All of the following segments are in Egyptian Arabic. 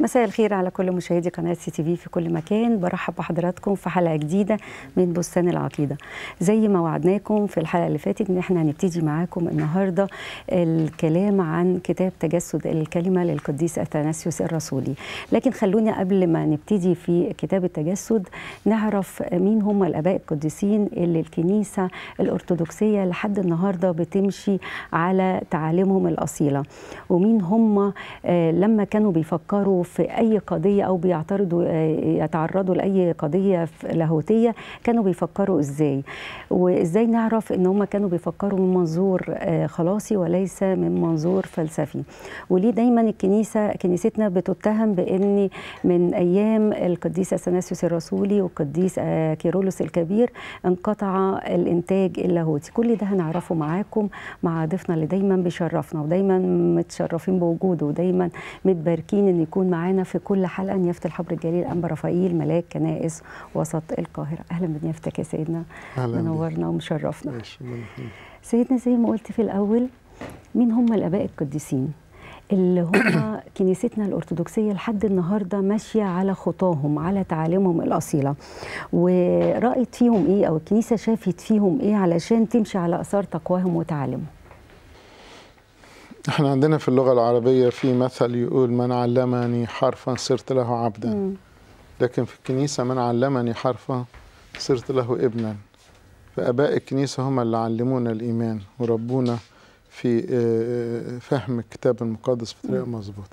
مساء الخير على كل مشاهدي قناه سي تي في في كل مكان برحب بحضراتكم في حلقه جديده من بستان العقيده زي ما وعدناكم في الحلقه اللي فاتت ان احنا هنبتدي معاكم النهارده الكلام عن كتاب تجسد الكلمه للقديس اثناسيوس الرسولي لكن خلونا قبل ما نبتدي في كتاب التجسد نعرف مين هم الاباء القديسين اللي الكنيسه الارثوذكسيه لحد النهارده بتمشي على تعاليمهم الاصيله ومين هم لما كانوا بيفكروا في اي قضيه او بيعترضوا يتعرضوا لاي قضيه لاهوتيه كانوا بيفكروا ازاي وازاي نعرف ان هم كانوا بيفكروا من منظور خلاصي وليس من منظور فلسفي وليه دايما الكنيسه كنيستنا بتتهم بان من ايام القديس اثناسيوس الرسولي والقديس كيرولوس الكبير انقطع الانتاج اللاهوتي كل ده هنعرفه معاكم مع ضيفنا اللي دايما بيشرفنا ودايما متشرفين بوجوده ودايما متباركين ان يكون معانا في كل حلقه نيافه الحبر الجليل انبا رفائيل ملاك كنائس وسط القاهره اهلا بنيافتك يا سيدنا منورنا ومشرفنا سيدنا زي ما قلت في الاول مين هم الاباء القديسين اللي هم كنيستنا الأرثوذكسية لحد النهاردة ماشية على خطاهم على تعاليمهم الأصيلة ورأيت فيهم إيه أو الكنيسة شافت فيهم إيه علشان تمشي على أثار تقواهم وتعاليمهم احنا عندنا في اللغة العربية في مثل يقول من علمني حرفا صرت له عبدا م. لكن في الكنيسة من علمني حرفا صرت له ابنا فأباء الكنيسة هم اللي علمونا الإيمان وربونا في فهم الكتاب المقدس بطريقة مظبوطة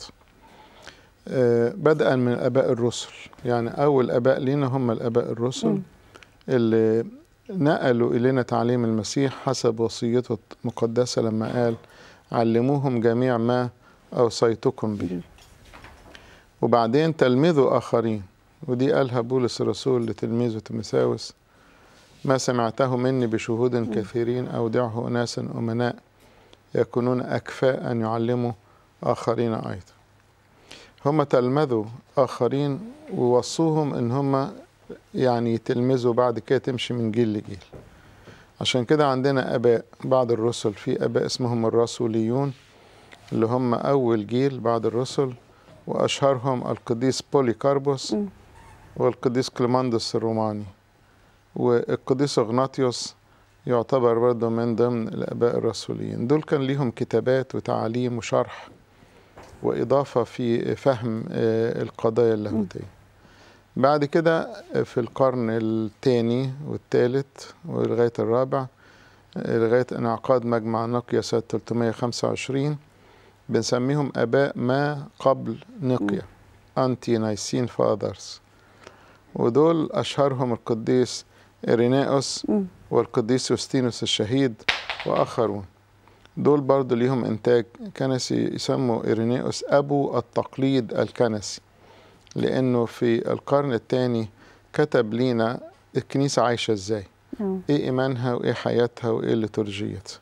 بدءا من الآباء الرسل يعني أول آباء لينا هم الآباء الرسل م. اللي نقلوا إلينا تعليم المسيح حسب وصيته المقدسة لما قال علموهم جميع ما أوصيتكم به وبعدين تلمذوا آخرين ودي قالها بولس الرسول لتلميذه تيموثاوس ما سمعته مني بشهود كثيرين أودعه أناس أمناء يكونون أكفاء أن يعلموا آخرين أيضا هم تلمذوا آخرين ووصوهم إن هم يعني يتلمذوا بعد كده تمشي من جيل لجيل عشان كده عندنا اباء بعد الرسل في اباء اسمهم الرسوليون اللي هم اول جيل بعد الرسل واشهرهم القديس بوليكاربوس والقديس كليماندس الروماني والقديس اغناطيوس يعتبر برضه من ضمن الاباء الرسوليين دول كان ليهم كتابات وتعاليم وشرح واضافه في فهم القضايا اللاهوتيه بعد كده في القرن الثاني والثالث ولغاية الرابع لغاية انعقاد مجمع نقيا سنة 325 بنسميهم آباء ما قبل نقيا أنتي نايسين فاذرز ودول أشهرهم القديس إيريناوس والقديس يوستينوس الشهيد وآخرون دول برضو ليهم إنتاج كنسي يسموا إيريناوس أبو التقليد الكنسي لانه في القرن الثاني كتب لينا الكنيسه عايشه ازاي أوه. ايه ايمانها وايه حياتها وايه ليتورجيتها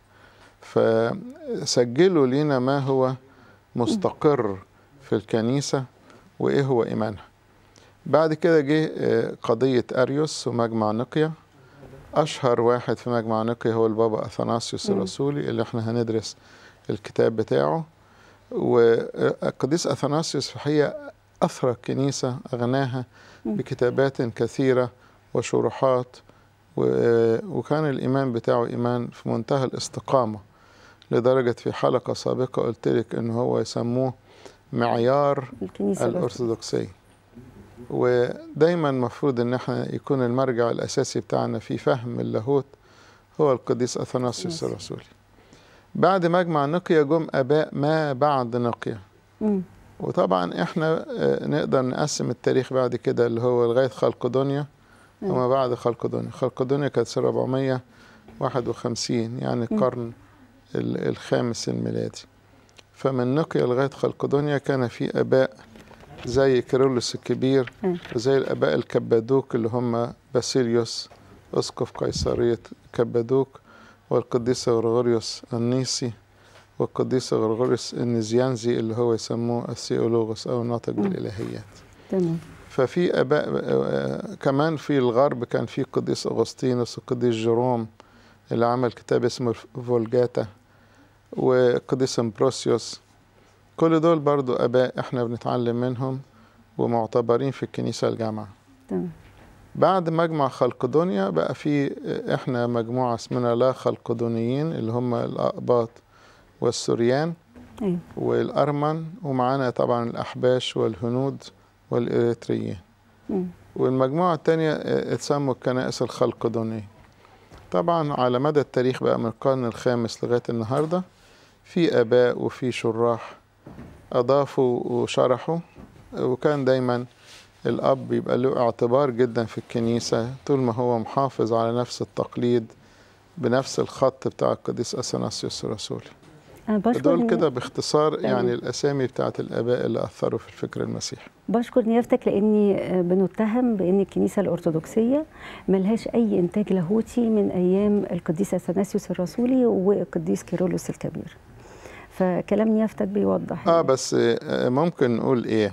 فسجلوا لينا ما هو مستقر في الكنيسه وايه هو ايمانها بعد كده جه قضيه اريوس ومجمع نقيا اشهر واحد في مجمع نقيا هو البابا اثناسيوس الرسولي اللي احنا هندرس الكتاب بتاعه والقديس اثناسيوس في الحقيقه أثرى الكنيسة أغناها بكتابات كثيرة وشروحات وكان الإيمان بتاعه إيمان في منتهى الاستقامة لدرجة في حلقة سابقة قلت لك إن هو يسموه معيار الأرثوذكسية ودايما المفروض إن احنا يكون المرجع الأساسي بتاعنا في فهم اللاهوت هو القديس أثناسيوس الرسولي بعد مجمع نقيا جم آباء ما بعد نقيا وطبعا احنا نقدر نقسم التاريخ بعد كده اللي هو لغايه خلقدونيا وما بعد خلقدونيا خلقدونيا كانت سنه 451 يعني القرن الخامس الميلادي فمن نقيا لغايه خلقدونيا كان في اباء زي كيرلس الكبير وزي الاباء الكبادوك اللي هم باسيليوس اسقف قيصريه كبادوك والقديس غرغوريوس النيسي والقديس غرغوريوس النزيانزي اللي هو يسموه الثيولوغوس او الناطق بالالهيات تمام ففي اباء كمان في الغرب كان في القديس اغسطينوس والقديس جيروم اللي عمل كتاب اسمه فولجاتا والقديس امبروسيوس كل دول برضو اباء احنا بنتعلم منهم ومعتبرين في الكنيسة الجامعة تمام بعد مجمع خلقدونيا بقى في احنا مجموعة اسمنا لا خلقدونيين اللي هم الأقباط والسوريان ايوه والأرمن ومعانا طبعا الأحباش والهنود والإريتريين مم. والمجموعة التانية اتسموا الكنائس الخلقدونية طبعا على مدى التاريخ بقى من القرن الخامس لغاية النهاردة في آباء وفي شراح أضافوا وشرحوا وكان دايما الأب يبقى له اعتبار جدا في الكنيسة طول ما هو محافظ على نفس التقليد بنفس الخط بتاع القديس أثناسيوس الرسولي انا بشكر دول كده باختصار تمام. يعني الأسامي بتاعت الآباء اللي أثروا في الفكر المسيحي بشكر نيافتك لاني آه، بنتهم بان الكنيسه الارثوذكسيه ملهاش اي انتاج لاهوتي من ايام القديس اثناسيوس الرسولي والقديس كيرلس الكبير فكلام نيافتك بيوضح اه بس آه، ممكن نقول ايه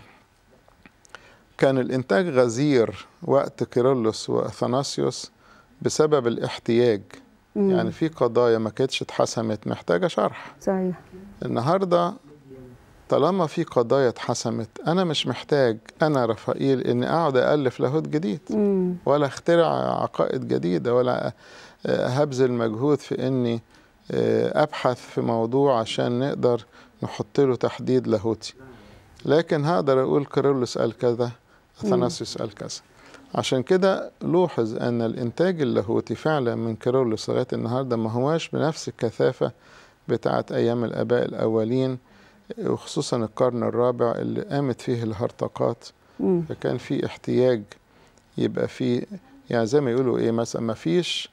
كان الانتاج غزير وقت كيرلس واثناسيوس بسبب الاحتياج مم. يعني في قضايا ما كانتش اتحسمت محتاجه شرح صحيح النهارده طالما في قضايا اتحسمت انا مش محتاج انا رفائيل اني اقعد الف لاهوت جديد مم. ولا اخترع عقائد جديدة ولا آه، هبذل مجهود في اني آه، ابحث في موضوع عشان نقدر نحط له تحديد لاهوتي لكن هقدر اقول كيرلس قال كذا اثناسيوس قال كذا عشان كده لوحظ ان الانتاج اللاهوتي فعلا من كيرلس لغايه النهارده ما هواش بنفس الكثافه بتاعه ايام الاباء الاولين وخصوصا القرن الرابع اللي قامت فيه الهرطقات مم. فكان في احتياج يبقى في يعني زي ما يقولوا ايه مثلا ما فيش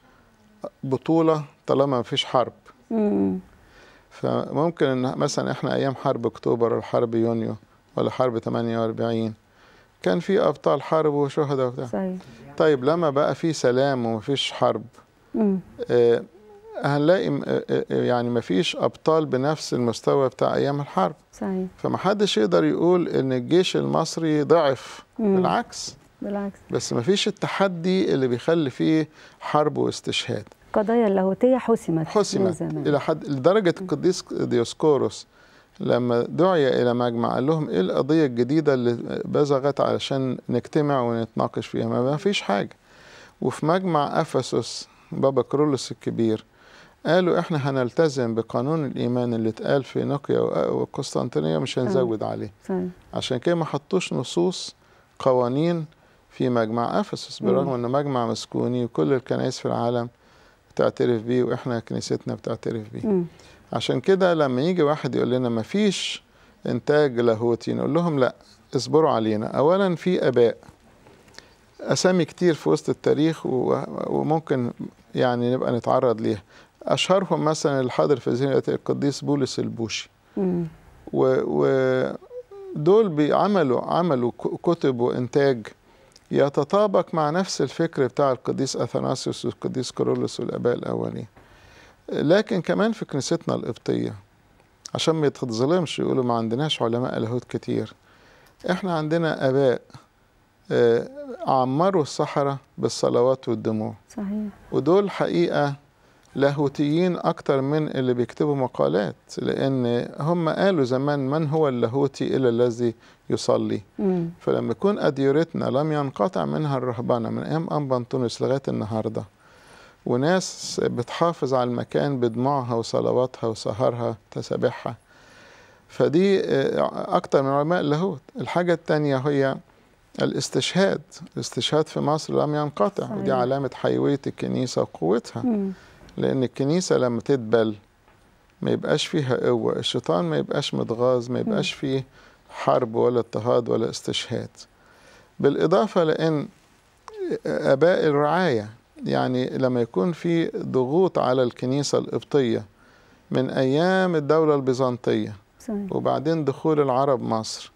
بطولة طالما ما فيش حرب مم. فممكن ان مثلا احنا ايام حرب اكتوبر ولا حرب يونيو ولا حرب 48 كان في ابطال حرب وشهداء وبتاع صحيح طيب لما بقى في سلام ومفيش حرب مم. آه هنلاقي م- آه، آه، يعني مفيش ابطال بنفس المستوى بتاع ايام الحرب صحيح فمحدش يقدر يقول ان الجيش المصري ضعف مم. بالعكس بالعكس بس مفيش التحدي اللي بيخلي فيه حرب واستشهاد القضايا اللاهوتية حسمت من حسمت زمان. الى حد لدرجه القديس ديوسكوروس لما دعي الى مجمع قال لهم ايه القضيه الجديده اللي بزغت علشان نجتمع ونتناقش فيها ما فيش حاجه وفي مجمع افسس بابا كرولوس الكبير قالوا احنا هنلتزم بقانون الايمان اللي اتقال في نقيا وقسطنطينيه مش هنزود عليه صحيح. عشان كده ما حطوش نصوص قوانين في مجمع افسس بالرغم انه مجمع مسكوني وكل الكنائس في العالم بتعترف بيه واحنا كنيستنا بتعترف بيه مم. عشان كده لما يجي واحد يقول لنا ما فيش انتاج لاهوتي نقول لهم لا اصبروا علينا اولا في اباء اسامي كتير في وسط التاريخ و- وممكن يعني نبقى نتعرض ليها اشهرهم مثلا الحاضر في ذهني دلوقتي القديس بولس البوشي مم. ودول بيعملوا عملوا ك- كتب وإنتاج يتطابق مع نفس الفكر بتاع القديس أثناسيوس والقديس كورولوس والآباء الأولين لكن كمان في كنيستنا القبطية عشان ما يتظلمش يقولوا ما عندناش علماء لاهوت كتير احنا عندنا آباء آه، عمروا الصحراء بالصلوات والدموع صحيح ودول حقيقة لاهوتيين أكتر من اللي بيكتبوا مقالات لأن هم قالوا زمان من هو اللاهوتي إلا الذي يصلي مم. فلما يكون أديرتنا لم ينقطع منها الرهبنة من أيام أنبا أنطونيوس لغاية النهاردة وناس بتحافظ على المكان بدموعها وصلواتها وسهرها تسابيحها فدي آه، أكتر من علماء اللاهوت الحاجة التانية هي الاستشهاد الاستشهاد في مصر لم ينقطع صحيح. ودي علامة حيوية الكنيسة وقوتها مم. لأن الكنيسة لما تدبل ما يبقاش فيها قوة الشيطان ما يبقاش متغاظ ما يبقاش فيه حرب ولا اضطهاد ولا استشهاد بالإضافة لأن آباء الرعاية يعني لما يكون في ضغوط على الكنيسة القبطية من أيام الدولة البيزنطية صحيح وبعدين دخول العرب مصر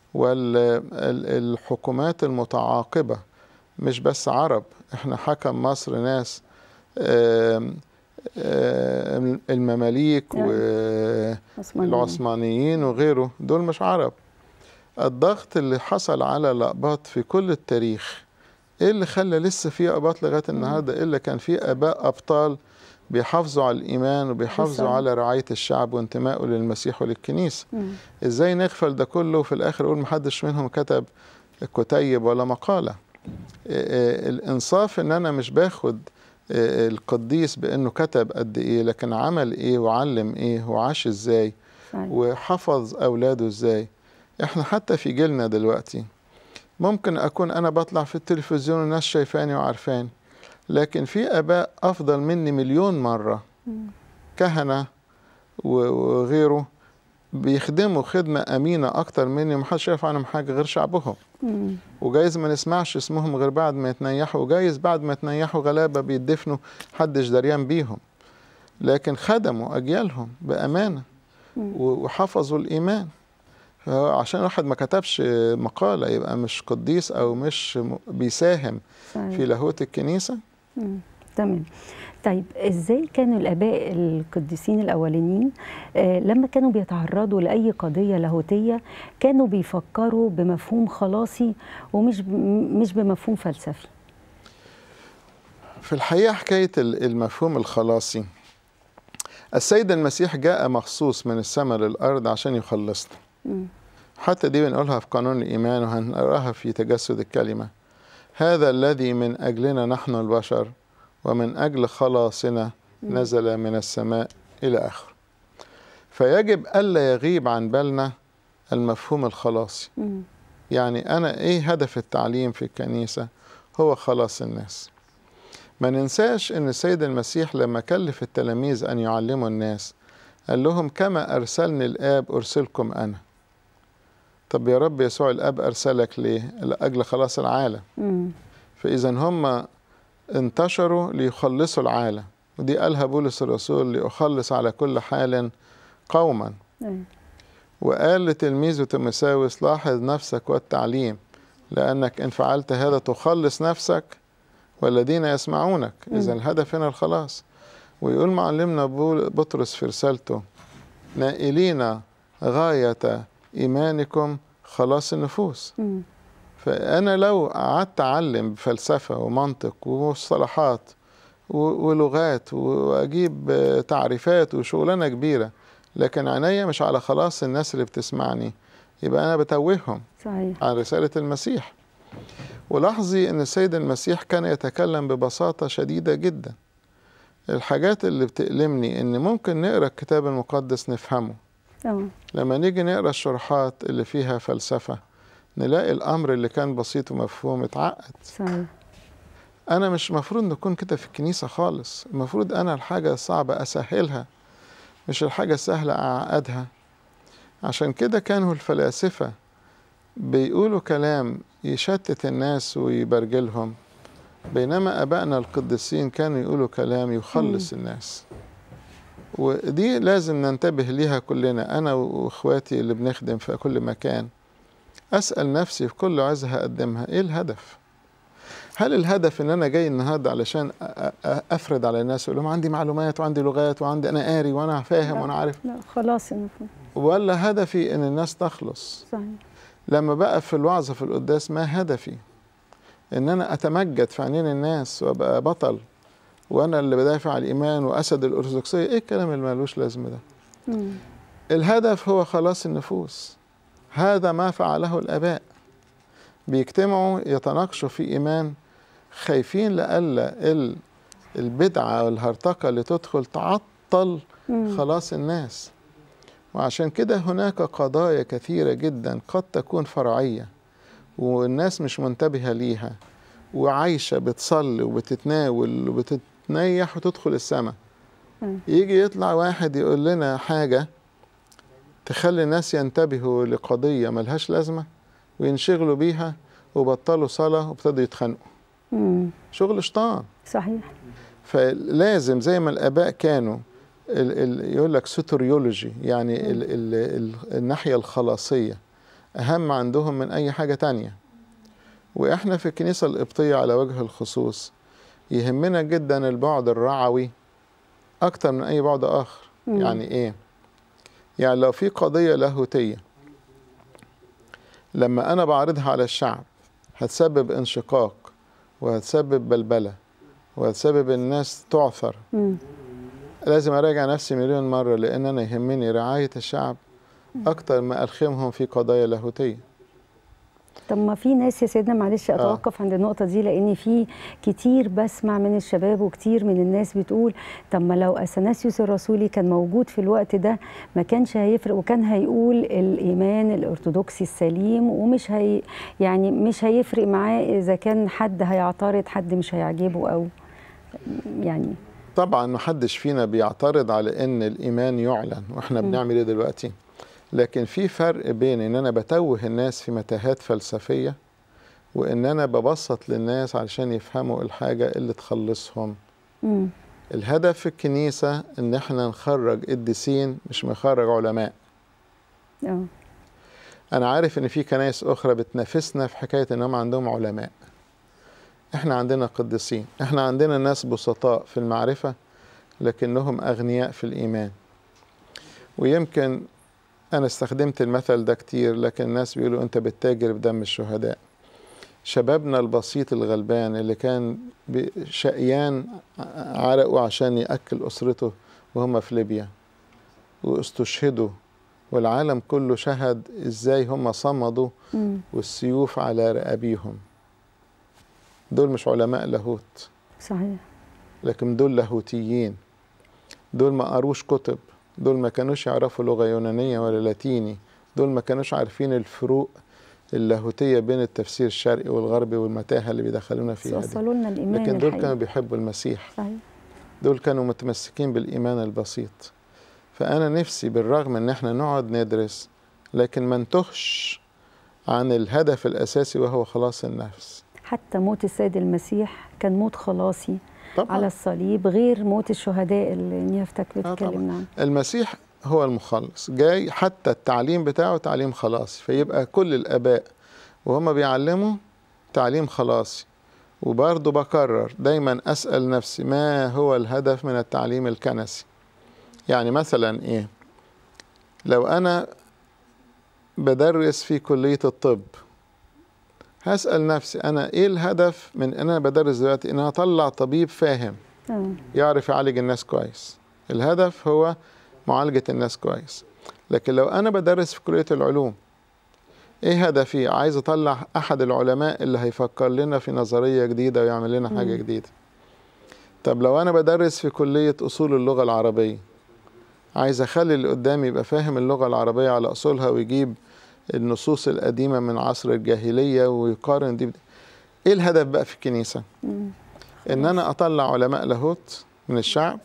والحكومات المتعاقبة مش بس عرب احنا حكم مصر ناس آم، آم، المماليك نعم. عثمانيين. والعثمانيين وغيره دول مش عرب الضغط اللي حصل على الأقباط في كل التاريخ ايه اللي خلى لسه في أقباط لغاية النهاردة إلا كان في آباء أبطال بيحافظوا على الإيمان وبيحافظوا بالظبط. على رعاية الشعب وانتمائه للمسيح وللكنيسة مم. ازاي نغفل ده كله وفي الاخر اقول محدش منهم كتب كتيب ولا مقالة آه، آه، الإنصاف إن أنا مش باخد آه، القديس بأنه كتب قد إيه لكن عمل إيه وعلم إيه وعاش إزاي صحيح. وحفظ أولاده إزاي إحنا حتى في جيلنا دلوقتي ممكن أكون أنا بطلع في التلفزيون والناس شايفاني وعارفاني لكن في آباء أفضل مني مليون مرة كهنة و- وغيره بيخدموا خدمة أمينة أكتر مني ومحدش يعرف عنهم حاجة غير شعبهم مم. وجايز ما نسمعش اسمهم غير بعد ما يتنيحوا وجايز بعد ما يتنيحوا غلابة بيدفنوا محدش دريان بيهم لكن خدموا أجيالهم بأمانة و- وحفظوا الإيمان فهو عشان الواحد ما كتبش مقالة يبقى مش قديس أو مش م- بيساهم صحيح. في لاهوت الكنيسة مم. تمام طيب ازاي كانوا الاباء القديسين الاولانيين آه لما كانوا بيتعرضوا لاي قضيه لاهوتيه كانوا بيفكروا بمفهوم خلاصي ومش ب- مش بمفهوم فلسفي في الحقيقة حكاية ال- المفهوم الخلاصي السيد المسيح جاء مخصوص من السماء للأرض عشان يخلصنا مم. حتى دي بنقولها في قانون الإيمان وهنقراها في تجسد الكلمة هذا الذي من أجلنا نحن البشر ومن أجل خلاصنا نزل من السماء إلى آخره فيجب ألا يغيب عن بالنا المفهوم الخلاصي مم. يعني أنا إيه هدف التعليم في الكنيسة هو خلاص الناس ما ننساش أن السيد المسيح لما كلف التلاميذ أن يعلموا الناس قال لهم كما أرسلني الآب أرسلكم أنا طب يا رب يسوع الآب أرسلك ليه؟ لأجل خلاص العالم مم. فإذا هم انتشروا ليخلصوا العالم ودي قالها بولس الرسول لأخلص على كل حال قوما أيوة. وقال لتلميذه تيموثاوس لاحظ نفسك والتعليم لأنك إن فعلت هذا تخلص نفسك والذين يسمعونك إذا الهدف هنا الخلاص ويقول معلمنا بول- بطرس في رسالته نائلين غاية إيمانكم خلاص النفوس مم. فأنا لو قعدت أعلم فلسفة ومنطق ومصطلحات و- ولغات وأجيب آه، تعريفات وشغلانة كبيرة لكن عينيا مش على خلاص الناس اللي بتسمعني يبقى أنا بتوههم صحيح عن رسالة المسيح ولاحظي أن السيد المسيح كان يتكلم ببساطة شديدة جدا الحاجات اللي بتألمني أن ممكن نقرأ الكتاب المقدس نفهمه اه لما نيجي نقرأ الشروحات اللي فيها فلسفة نلاقي الأمر اللي كان بسيط ومفهوم اتعقد صحيح أنا مش مفروض نكون كده في الكنيسة خالص المفروض أنا الحاجة الصعبة أسهلها مش الحاجة السهلة أعقدها عشان كده كانوا الفلاسفة بيقولوا كلام يشتت الناس ويبرجلهم بينما أبائنا القديسين كانوا يقولوا كلام يخلص الناس ودي لازم ننتبه ليها كلنا أنا وإخواتي اللي بنخدم في كل مكان أسأل نفسي في كل عظة هقدمها إيه الهدف؟ هل الهدف ان انا جاي النهارده علشان أ- أ- افرض على الناس اقول لهم عندي معلومات وعندي لغات وعندي انا قاري وانا فاهم لا. وانا عارف لا خلاص المفهوم ولا هدفي ان الناس تخلص صحيح لما بقى في الوعظ في القداس ما هدفي ان انا اتمجد في عينين الناس وابقى بطل وانا اللي بدافع عن الايمان واسد الارثوذكسيه ايه الكلام اللي ملوش لازمه ده مم. الهدف هو خلاص النفوس هذا ما فعله الآباء بيجتمعوا يتناقشوا في إيمان خايفين لألا ال- البدعة والهرطقة اللي تدخل تعطل مم. خلاص الناس وعشان كده هناك قضايا كثيرة جدا قد تكون فرعية والناس مش منتبهة ليها وعايشة بتصلي وبتتناول وبتتنيح وتدخل السماء مم. يجي يطلع واحد يقول لنا حاجة تخلي الناس ينتبهوا لقضية ملهاش لازمة وينشغلوا بيها وبطلوا صلاة وابتدوا يتخانقوا مم. شغل شيطان صحيح فلازم زي ما الآباء كانوا ال ال يقول لك سوتريولوجي يعني ال ال ال الناحية الخلاصية أهم عندهم من أي حاجة تانية وإحنا في الكنيسة القبطية على وجه الخصوص يهمنا جدا البعد الرعوي أكتر من أي بعد آخر مم. يعني إيه؟ يعني لو في قضية لاهوتية لما أنا بعرضها على الشعب هتسبب انشقاق وهتسبب بلبلة وهتسبب الناس تعثر مم. لازم أراجع نفسي مليون مرة لأن أنا يهمني رعاية الشعب أكتر ما ألخمهم في قضايا لاهوتية طب ما في ناس يا سيدنا معلش اتوقف عند النقطه دي لان في كتير بسمع من الشباب وكتير من الناس بتقول طب ما لو اثناسيوس الرسولي كان موجود في الوقت ده ما كانش هيفرق وكان هيقول الايمان الارثوذكسي السليم ومش هي يعني مش هيفرق معاه اذا كان حد هيعترض حد مش هيعجبه او يعني طبعا محدش فينا بيعترض على ان الايمان يعلن واحنا م. بنعمل ايه دلوقتي لكن في فرق بين ان انا بتوه الناس في متاهات فلسفيه وان انا ببسط للناس علشان يفهموا الحاجه اللي تخلصهم مم. الهدف في الكنيسه ان احنا نخرج قديسين مش نخرج علماء اه انا عارف ان في كنائس اخرى بتنافسنا في حكايه انهم عندهم علماء احنا عندنا قديسين احنا عندنا ناس بسطاء في المعرفه لكنهم اغنياء في الايمان ويمكن انا استخدمت المثل ده كتير لكن الناس بيقولوا انت بتتاجر بدم الشهداء شبابنا البسيط الغلبان اللي كان بي- شقيان عرقه عشان ياكل اسرته وهم في ليبيا واستشهدوا والعالم كله شهد ازاي هم صمدوا مم. والسيوف على رقابيهم دول مش علماء لاهوت صحيح لكن دول لاهوتيين دول ما قروش كتب دول ما كانوش يعرفوا لغة يونانية ولا لاتيني دول ما كانوش عارفين الفروق اللاهوتية بين التفسير الشرقي والغربي والمتاهة اللي بيدخلونا فيها دي وصلوا لنا الايمان لكن دول الحقيقي. كانوا بيحبوا المسيح صحيح دول كانوا متمسكين بالإيمان البسيط فأنا نفسي بالرغم إن احنا نقعد ندرس لكن ما نتهش عن الهدف الأساسي وهو خلاص النفس حتى موت السيد المسيح كان موت خلاصي طبعا على الصليب غير موت الشهداء اللي نيافتك طبعاً. بتكلمنا عنه المسيح هو المخلص جاي حتى التعليم بتاعه تعليم خلاصي فيبقى كل الآباء وهم بيعلموا تعليم خلاصي وبرضه بكرر دايما أسأل نفسي ما هو الهدف من التعليم الكنسي يعني مثلا إيه لو أنا بدرس في كلية الطب هسأل نفسي أنا إيه الهدف من أن أنا بدرس دلوقتي إن أنا أطلع طبيب فاهم آه. يعرف يعالج الناس كويس الهدف هو معالجة الناس كويس لكن لو أنا بدرس في كلية العلوم إيه هدفي؟ عايز أطلع أحد العلماء اللي هيفكر لنا في نظرية جديدة ويعمل لنا حاجة مم. جديدة طب لو أنا بدرس في كلية أصول اللغة العربية عايز أخلي اللي قدامي يبقى فاهم اللغة العربية على أصولها ويجيب النصوص القديمة من عصر الجاهلية ويقارن دي بد- إيه الهدف بقى في الكنيسة؟ مم. ان انا اطلع علماء لاهوت من الشعب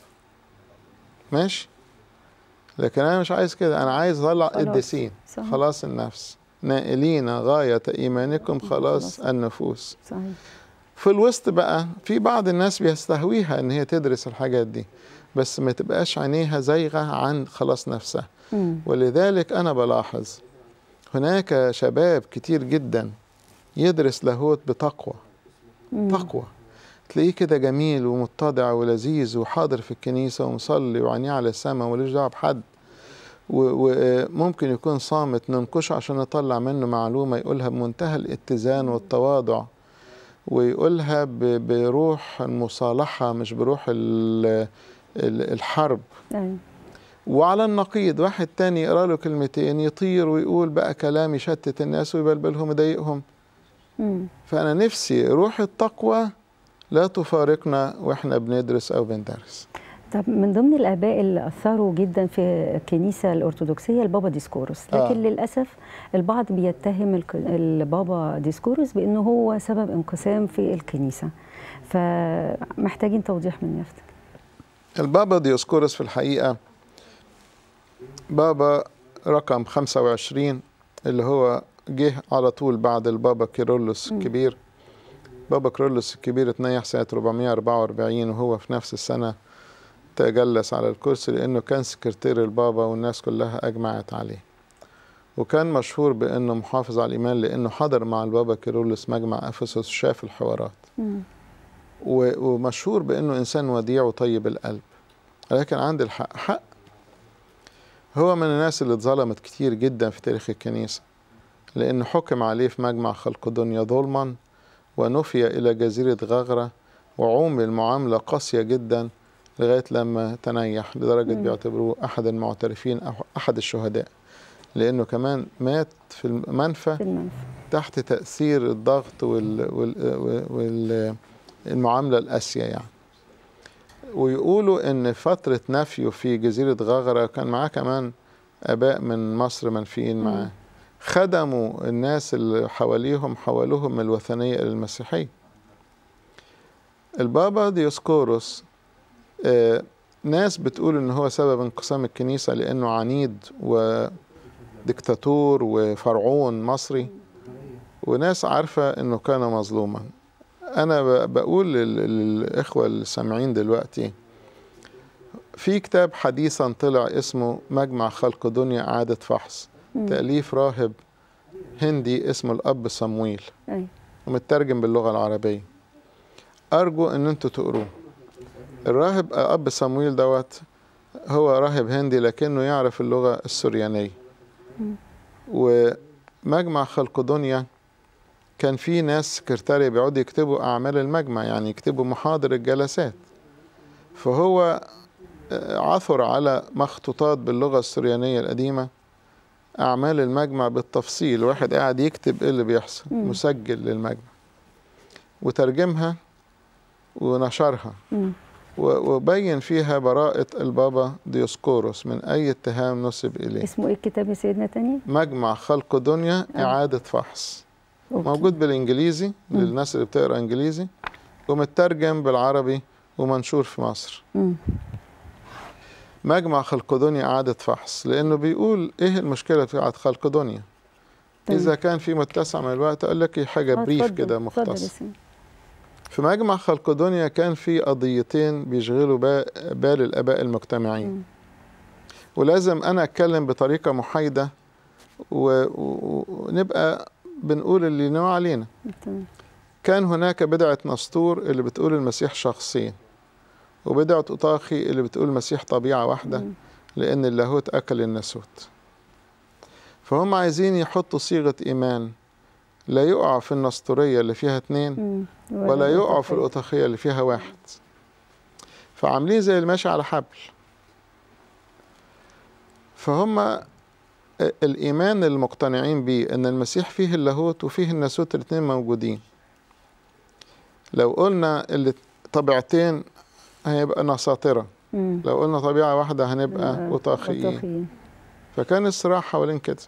ماشي لكن انا مش عايز كده انا عايز اطلع خلاص. قديسين صحيح. خلاص النفس نائلين غاية إيمانكم خلاص خلاص. النفوس صحيح في الوسط بقى في بعض الناس بيستهويها إن هي تدرس الحاجات دي بس ما تبقاش عينيها زايغة عن خلاص نفسها مم. ولذلك أنا بلاحظ هناك شباب كتير جدا يدرس لاهوت بتقوى مم. تقوى تلاقيه كده جميل ومتضع ولذيذ وحاضر في الكنيسة ومصلي وعينيه على السماء وملوش دعوة بحد و- وممكن يكون صامت ننكشه عشان نطلع منه معلومة يقولها بمنتهى الاتزان والتواضع ويقولها ب- بروح المصالحة مش بروح ال- ال- الحرب أيوة. وعلى النقيض واحد تاني يقرا له كلمتين يطير ويقول بقى كلام يشتت الناس ويبلبلهم ويضايقهم مم. فأنا نفسي روح التقوى لا تفارقنا وإحنا بندرس أو بندرس طب من ضمن الاباء اللي اثروا جدا في الكنيسه الارثوذكسيه البابا ديسكوروس لكن آه. آه. للاسف البعض بيتهم الك- البابا ديسكوروس بانه هو سبب انقسام في الكنيسه فمحتاجين توضيح من يفتك البابا ديوسكورس في الحقيقة بابا رقم 25 اللي هو جه على طول بعد البابا كيرلس مم. الكبير بابا كيرلس الكبير اتنيح سنة 444 وهو في نفس السنة تجلس على الكرسي لأنه كان سكرتير البابا والناس كلها أجمعت عليه وكان مشهور بأنه محافظ على الإيمان لأنه حضر مع البابا كيرلس مجمع أفسس وشاف الحوارات مم. و- ومشهور بأنه إنسان وديع وطيب القلب لكن عند الحق حق هو من الناس اللي اتظلمت كتير جدا في تاريخ الكنيسة لأنه حكم عليه في مجمع خلق دنيا ظلما ونفي إلى جزيرة غغرة وعومل معاملة قاسية جدا لغاية لما تنيح لدرجة مم. بيعتبروه أحد المعترفين أو أحد الشهداء لأنه كمان مات في المنفى في المنفى تحت تأثير الضغط وال وال والمعاملة القاسية يعني ويقولوا إن فترة نفيه في جزيرة غغرة كان معاه كمان آباء من مصر منفيين معاه خدموا الناس اللي حواليهم حولوهم من الوثنية إلى المسيحية البابا ديوسكوروس آه ناس بتقول إن هو سبب انقسام الكنيسة لأنه عنيد وديكتاتور وفرعون مصري وناس عارفة إنه كان مظلوما أنا بقول للإخوة السامعين دلوقتي في كتاب حديثا طلع اسمه مجمع خلق دنيا إعادة فحص تأليف راهب هندي اسمه الأب صمويل أي. ومترجم باللغة العربية أرجو إن أنتوا تقروه الراهب أب صمويل دوت هو راهب هندي لكنه يعرف اللغة السريانية ومجمع خلق دنيا كان في ناس سكرتارية بيقعدوا يكتبوا أعمال المجمع يعني يكتبوا محاضر الجلسات فهو عثر على مخطوطات باللغة السريانية القديمة أعمال المجمع بالتفصيل واحد قاعد يكتب إيه اللي بيحصل مم. مسجل للمجمع وترجمها ونشرها مم. و- وبين فيها براءة البابا ديوسكوروس من أي اتهام نسب إليه اسمه ايه الكتاب يا سيدنا تاني؟ مجمع خلق دنيا آه. إعادة فحص أوكي. موجود بالإنجليزي مم. للناس اللي بتقرأ إنجليزي ومترجم بالعربي ومنشور في مصر مم. مجمع خلق دنيا إعادة فحص لأنه بيقول إيه المشكلة بتاعت خلق دنيا تمام. إذا كان في متسع من الوقت أقول لك حاجة آه، بريف اتفضل، كده اتفضل يا مختصر سيدي. في مجمع خلق دنيا كان في قضيتين بيشغلوا با- بال الآباء المجتمعين مم. ولازم أنا أتكلم بطريقة محايدة و- و- ونبقى بنقول اللي نوع علينا تمام. كان هناك بدعة نسطور اللي بتقول المسيح شخصين وبدعة أطاخي اللي بتقول المسيح طبيعة واحدة مم. لأن اللاهوت أكل الناسوت فهم عايزين يحطوا صيغة إيمان لا يقع في النسطورية اللي فيها اتنين مم. ولا يقع في الأوتوفيل. الأطاخية اللي فيها واحد فعاملين زي الماشي على حبل فهم الإيمان المقتنعين بيه إن المسيح فيه اللاهوت وفيه الناسوت الاتنين موجودين لو قلنا اللي طبيعتين هيبقى نساطرة مم. لو قلنا طبيعة واحدة هنبقى آه، أطاخيين أوتوفيين. فكان الصراع حوالين كده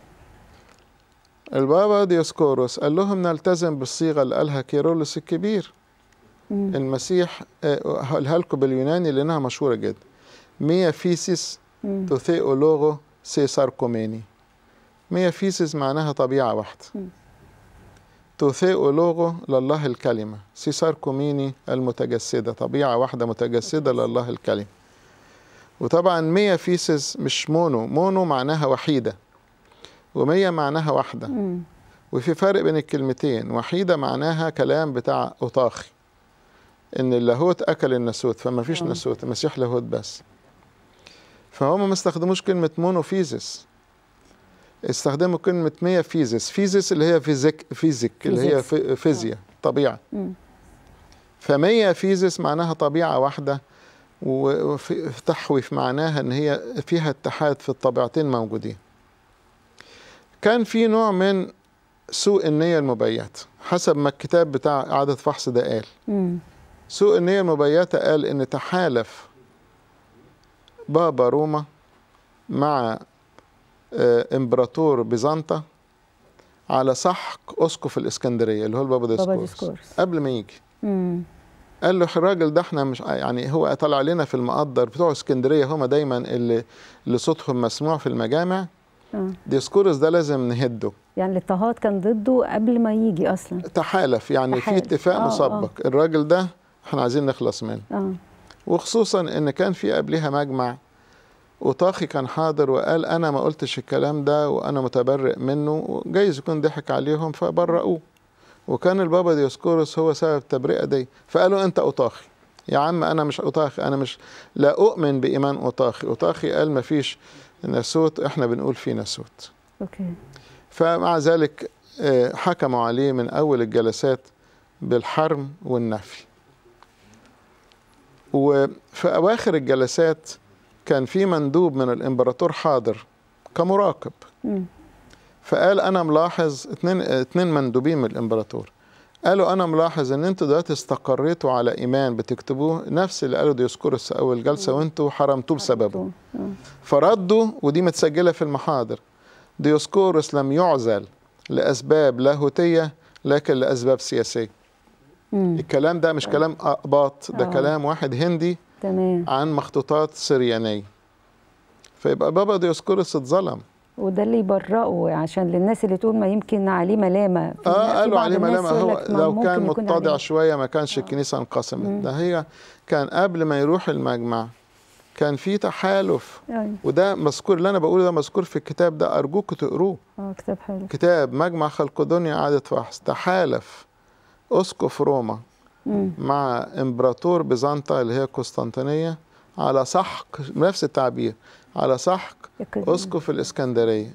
البابا ديوسكوروس قال لهم نلتزم بالصيغة اللي قالها كيرولس الكبير مم. المسيح آه، هقولها لكم باليوناني لأنها مشهورة جدا ميا فيسيس مم. توثيو لوغو سيسار كوميني ميا فيسيس معناها طبيعة واحدة مم. توثيو لوغو لله الكلمة سيسار كوميني المتجسدة طبيعة واحدة متجسدة لله الكلمة وطبعا ميا فيسيس مش مونو مونو معناها وحيدة ومية معناها واحدة مم. وفي فرق بين الكلمتين وحيدة معناها كلام بتاع أطاخي إن اللاهوت أكل الناسوت فما فيش آه. ناسوت المسيح لاهوت بس فهم ما استخدموش كلمة مونوفيزيس استخدموا كلمة مية فيزيس فيزيس اللي هي فيزيك فيزيك اللي هي فيزيكس. في- فيزياء طبيعة مم. فمية فيزيس معناها طبيعة واحدة وتحوي في معناها ان هي فيها اتحاد في الطبيعتين موجودين كان في نوع من سوء النية المبيتة حسب ما الكتاب بتاع إعادة فحص ده قال مم. سوء النية المبيتة قال إن تحالف بابا روما مع آه، إمبراطور بيزنطة على سحق أسقف الإسكندرية اللي هو البابا بابا ديسكورس ديسكورس قبل ما يجي مم. قال له الراجل ده احنا مش يعني هو طلع لنا في المقدر بتوع اسكندريه هم دايما اللي اللي صوتهم مسموع في المجامع آه. ديسكورس ده لازم نهده يعني الاضطهاد كان ضده قبل ما يجي اصلا تحالف يعني في تحالف. اتفاق آه، مسبق الراجل ده احنا عايزين نخلص منه اه وخصوصا ان كان في قبلها مجمع وطاخي كان حاضر وقال انا ما قلتش الكلام ده وانا متبرئ منه جايز يكون ضحك عليهم فبرؤوه وكان البابا ديوسكورس هو سبب التبرئه دي فقالوا انت اطاخي يا عم انا مش اطاخي انا مش لا اؤمن بايمان اطاخي اطاخي قال ما فيش ناسوت احنا بنقول في ناسوت اوكي فمع ذلك آه، حكموا عليه من اول الجلسات بالحرم والنفي وفي اواخر الجلسات كان في مندوب من الامبراطور حاضر كمراقب مم. فقال انا ملاحظ اتنين اتنين مندوبين من الامبراطور قالوا انا ملاحظ ان انتوا دلوقتي استقريتوا على ايمان بتكتبوه نفس اللي قالوا ديوسكورس في اول جلسه وانتوا حرمتوه بسببه مم. فردوا ودي متسجله في المحاضر ديوسكورس لم يعزل لاسباب لاهوتيه لكن لاسباب سياسيه مم. الكلام ده مش كلام اقباط ده آه. كلام واحد هندي تمام عن مخطوطات سريانيه فيبقى بابا ديوسكورس اتظلم وده اللي يبرئه عشان للناس اللي تقول ما يمكن عليه ملامه في- في اه قالوا بعض عليه الناس ملامه يقول هو لك ما لو ممكن كان يكون متضع عليه. شويه ما كانش الكنيسه انقسمت مم. ده هي كان قبل ما يروح المجمع كان في تحالف أيوة. وده مذكور اللي انا بقوله ده مذكور في الكتاب ده ارجوك تقروه اه كتاب حلو كتاب مجمع خلقدونيا إعادة فحص تحالف أسقف روما مم. مع إمبراطور بيزنطة اللي هي قسطنطينية على سحق نفس التعبير على سحق يك- أسقف الإسكندرية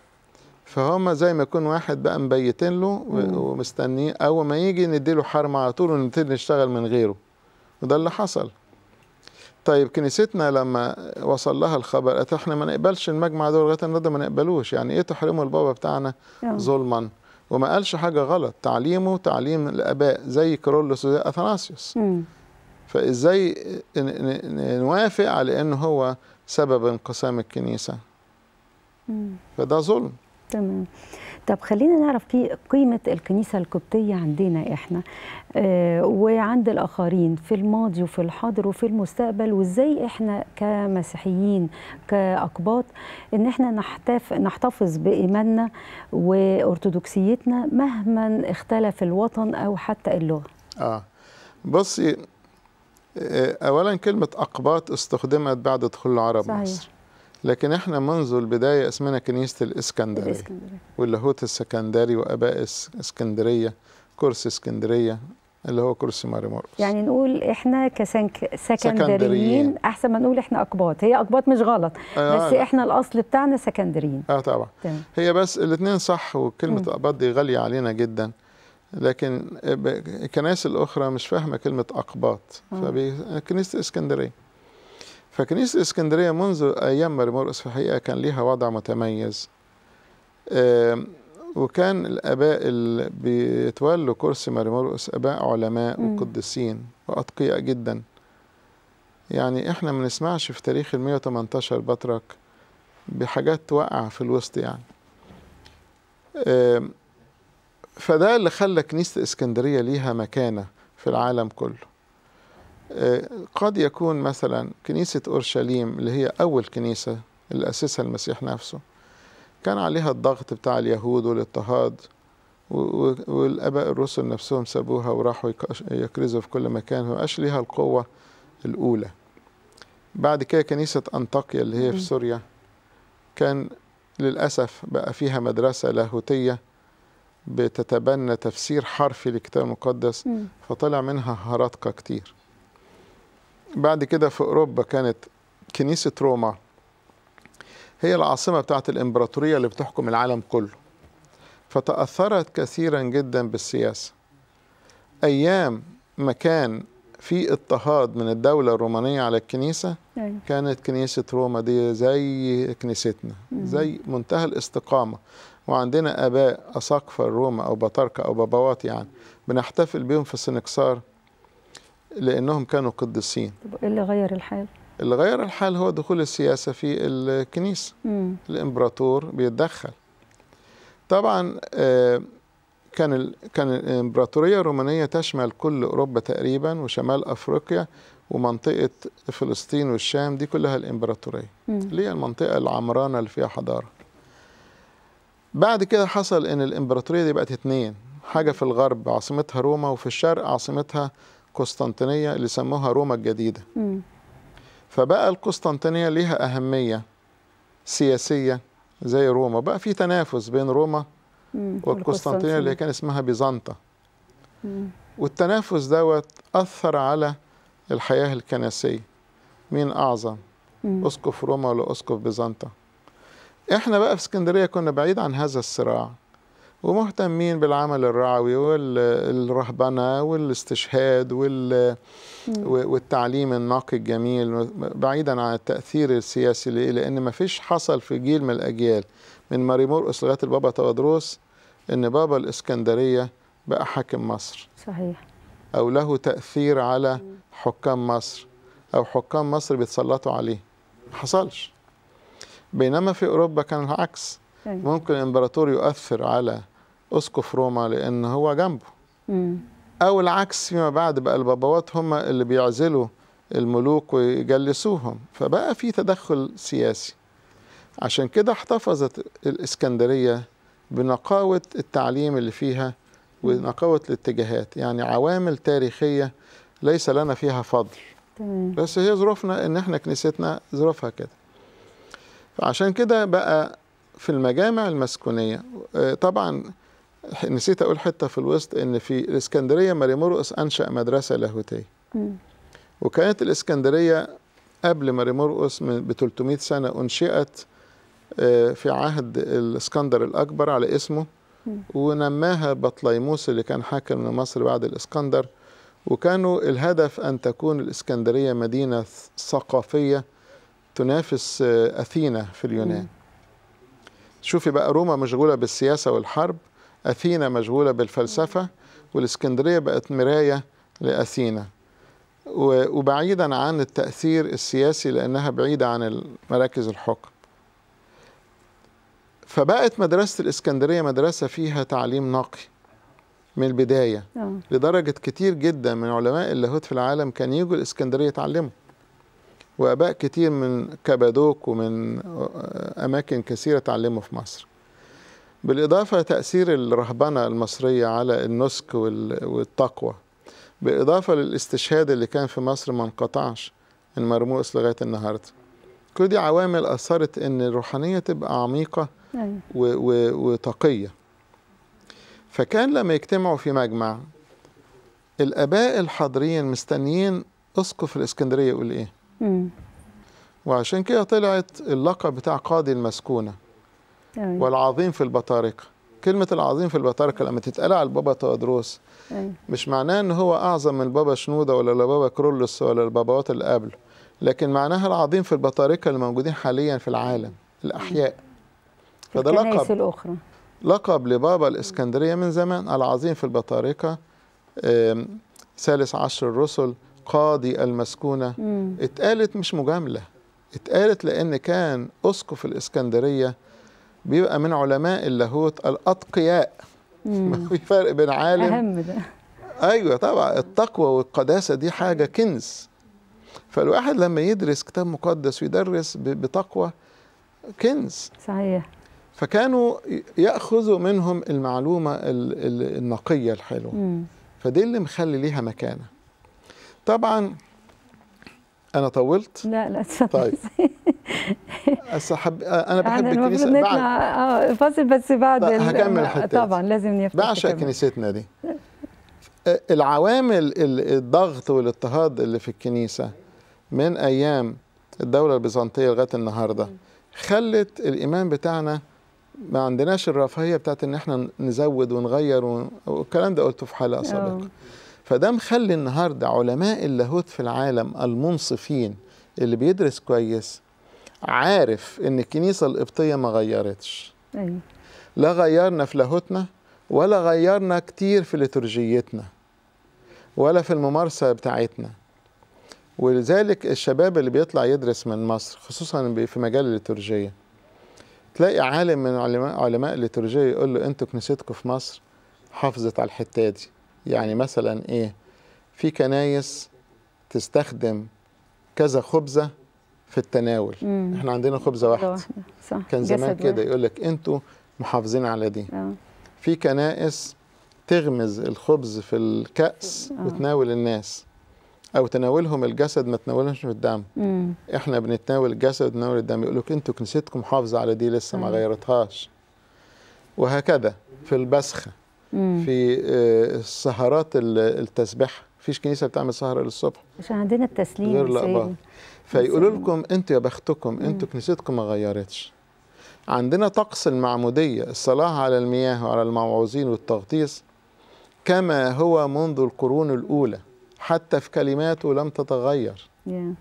فهم زي ما يكون واحد بقى مبيتين له و- مم. ومستنيه أول ما يجي نديله حرم على طول ونبتدي نشتغل من غيره وده اللي حصل طيب كنيستنا لما وصل لها الخبر قالت احنا ما نقبلش المجمع ده لغايه النهارده ما نقبلوش يعني ايه تحرموا البابا بتاعنا آه. ظلما وما قالش حاجه غلط تعليمه تعليم الاباء زي كيرلس وزي اثناسيوس مم. فازاي ن- ن- نوافق على انه هو سبب انقسام الكنيسه مم. فده ظلم تمام طب خلينا نعرف كي- قيمة الكنيسة القبطية عندنا احنا آه وعند الآخرين في الماضي وفي الحاضر وفي المستقبل وازاي احنا كمسيحيين كأقباط ان احنا نحتف نحتفظ بإيماننا وأرثوذكسيتنا مهما اختلف الوطن أو حتى اللغة اه بصي آه، اولا كلمه اقباط استخدمت بعد دخول العرب صحيح. مصر لكن احنا منذ البدايه اسمنا كنيسه الاسكندريه الإسكندرية واللاهوت السكندري واباء اس- اسكندريه كرسي اسكندريه اللي هو كرسي ماري مرقس يعني نقول احنا كسكندريين سكندريين. احسن ما نقول احنا اقباط هي اقباط مش غلط آه، بس لا. احنا الاصل بتاعنا سكندريين اه طبعا تمام هي بس الاثنين صح وكلمه مم. اقباط دي غاليه علينا جدا لكن ب- الكنائس الاخرى مش فاهمه كلمه اقباط آه. فكنيسه الاسكندريه فكنيسه الاسكندريه منذ ايام ماري مرقس في الحقيقه كان ليها وضع متميز آم، وكان الاباء اللي بيتولوا كرسي ماري مرقس اباء علماء مم. وقديسين واتقياء جدا يعني احنا ما نسمعش في تاريخ ال 118 بطرك بحاجات توقع في الوسط يعني آم، فده اللي خلى كنيسة اسكندرية ليها مكانة في العالم كله آه، قد يكون مثلا كنيسة أورشليم اللي هي أول كنيسة اللي أسسها المسيح نفسه كان عليها الضغط بتاع اليهود والاضطهاد و- و- والآباء الرسل نفسهم سابوها وراحوا يك- يكرزوا في كل مكان ومبقاش ليها القوة الأولى بعد كده كنيسة أنطاكيا اللي هي مم. في سوريا كان للأسف بقى فيها مدرسة لاهوتية بتتبنى تفسير حرفي للكتاب المقدس مم. فطلع منها هرطقة كتير بعد كده في أوروبا كانت كنيسة روما هي العاصمة بتاعت الإمبراطورية اللي بتحكم العالم كله فتأثرت كثيرا جدا بالسياسة أيام ما كان في اضطهاد من الدولة الرومانية على الكنيسة أيوة. كانت كنيسة روما دي زي كنيستنا مم. زي منتهى الاستقامة وعندنا آباء أساقفة روما أو بطاركة أو بابوات يعني بنحتفل بيهم في السنكسار لأنهم كانوا قديسين طب ايه اللي غير الحال؟ اللي غير الحال هو دخول السياسة في الكنيسة مم. الإمبراطور بيتدخل طبعا آه، كان ال- كان الإمبراطورية الرومانية تشمل كل أوروبا تقريبا وشمال أفريقيا ومنطقة فلسطين والشام دي كلها الإمبراطورية مم. اللي هي المنطقة العمرانة اللي فيها حضارة بعد كده حصل ان الامبراطورية دي بقت اتنين حاجة في الغرب عاصمتها روما وفي الشرق عاصمتها قسطنطينية اللي سموها روما الجديدة مم. فبقى القسطنطينية ليها أهمية سياسية زي روما بقى في تنافس بين روما مم. والقسطنطينية اللي كان اسمها بيزنطة مم. والتنافس دوت أثر على الحياة الكنسية مين أعظم مم. اسقف روما ولا اسقف بيزنطة احنا بقى في اسكندريه كنا بعيد عن هذا الصراع ومهتمين بالعمل الرعوي والرهبنة والاستشهاد وال والتعليم النقي الجميل بعيدا عن التأثير السياسي ليه لأن ما فيش حصل في جيل من الأجيال من ماري مرقس لغاية البابا تودروس إن بابا الإسكندرية بقى حاكم مصر صحيح أو له تأثير على حكام مصر أو حكام مصر بيتسلطوا عليه ما حصلش بينما في أوروبا كان العكس أيوة. ممكن الإمبراطور يؤثر على أسقف روما لأن هو جنبه مم. أو العكس فيما بعد بقى البابوات هم اللي بيعزلوا الملوك ويجلسوهم فبقى في تدخل سياسي عشان كده احتفظت الإسكندرية بنقاوة التعليم اللي فيها ونقاوة الاتجاهات يعني عوامل تاريخية ليس لنا فيها فضل تمام بس هي ظروفنا ان احنا كنيستنا ظروفها كده فعشان كده بقى في المجامع المسكونية آه، طبعا نسيت اقول حتة في الوسط ان في الاسكندرية ماري مرقس انشأ مدرسة لاهوتية مم. وكانت الاسكندرية قبل ماري مرقس من ب 300 سنة انشئت آه، في عهد الاسكندر الاكبر على اسمه مم. ونماها بطليموس اللي كان حاكم لمصر بعد الاسكندر وكانوا الهدف ان تكون الاسكندريه مدينه ثقافيه تنافس آه، اثينا في اليونان مم. شوفي بقى روما مشغوله بالسياسه والحرب اثينا مشغوله بالفلسفه والاسكندريه بقت مرايه لاثينا و- وبعيدا عن التاثير السياسي لانها بعيده عن مراكز الحكم فبقت مدرسه الاسكندريه مدرسه فيها تعليم نقي من البدايه اه لدرجة كتير جدا من علماء اللاهوت في العالم كان يجوا الإسكندرية يتعلموا وآباء كتير من كبادوك ومن أماكن كثيرة تعلموا في مصر بالإضافة لتأثير الرهبنة المصرية على النسك وال- والتقوى بالإضافة للاستشهاد اللي كان في مصر ما انقطعش من مرموس لغاية النهاردة كل دي عوامل أثرت إن الروحانية تبقى عميقة ايوه و- و- وتقية فكان لما يجتمعوا في مجمع الآباء الحاضرين مستنيين أسقف الإسكندرية يقول إيه مم. وعشان كده طلعت اللقب بتاع قاضي المسكونة ايوه والعظيم في البطاركة كلمة العظيم في البطاركة لما تتقال على البابا تودروس ايوه مش معناه ان هو اعظم من البابا شنودة ولا البابا كرولوس ولا الباباوات اللي قبله لكن معناها العظيم في البطاركة اللي موجودين حاليا في العالم الأحياء فده الكنائس لقب الاخرى لقب لبابا الإسكندرية من زمان العظيم في البطاركة آم، ثالث عشر الرسل قاضي المسكونة مم. اتقالت مش مجاملة اتقالت لأن كان أسقف الإسكندرية بيبقى من علماء اللاهوت الأتقياء مم. في فرق بين عالم اهم ده ايوه طبعا التقوى والقداسه دي حاجه كنز فالواحد لما يدرس كتاب مقدس ويدرس ب- بتقوى كنز صحيح فكانوا ي- ياخذوا منهم المعلومه ال- ال- النقيه الحلوه مم. فدي اللي مخلي ليها مكانه طبعا انا طولت لا لا اتفضل طيب أحب انا بحب احنا المفروض الكنيسه نطلع بعد اه فاصل بس بعد لا، ال- هكمل آه، الحتة دي. طبعا لازم نفتح بعشق كمان. كنيستنا دي العوامل ال- الضغط والاضطهاد اللي في الكنيسة من أيام الدولة البيزنطية لغاية النهاردة خلت الإيمان بتاعنا ما عندناش الرفاهية بتاعت إن إحنا نزود ونغير ون- والكلام ده قلته في حلقة سابقة آه. فده مخلي النهاردة علماء اللاهوت في العالم المنصفين اللي بيدرس كويس عارف إن الكنيسة القبطية ما غيرتش ايوه لا غيرنا في لاهوتنا ولا غيرنا كتير في ليتورجيتنا ولا في الممارسة بتاعتنا ولذلك الشباب اللي بيطلع يدرس من مصر خصوصا في مجال الليتورجية تلاقي عالم من علماء علماء الليتورجية يقول له انتوا كنيستكم في مصر حافظت على الحتة دي يعني مثلا ايه في كنايس تستخدم كذا خبزة في التناول مم. احنا عندنا خبزة واحدة واحدة واحدة صح كان زمان جسد كده واحد. يقول لك انتوا محافظين على دي اه في كنائس تغمز الخبز في الكأس آه. وتناول الناس او تناولهم الجسد ما تناولهمش في الدم مم. احنا بنتناول الجسد وتناول الدم يقول لك انتوا كنيستكم محافظه على دي لسه ما آه. غيرتهاش وهكذا في البسخه مم. في آه، السهرات ال- التسبيح مفيش كنيسه بتعمل سهره للصبح عشان عندنا التسليم غير يا سيدي. الأقباط. فيقولوا بس- لكم انتوا يا بختكم مم. انتوا كنيستكم ما غيرتش عندنا طقس المعمودية الصلاة على المياه وعلى الموعوظين والتغطيس كما هو منذ القرون الأولى حتى في كلماته لم تتغير يا.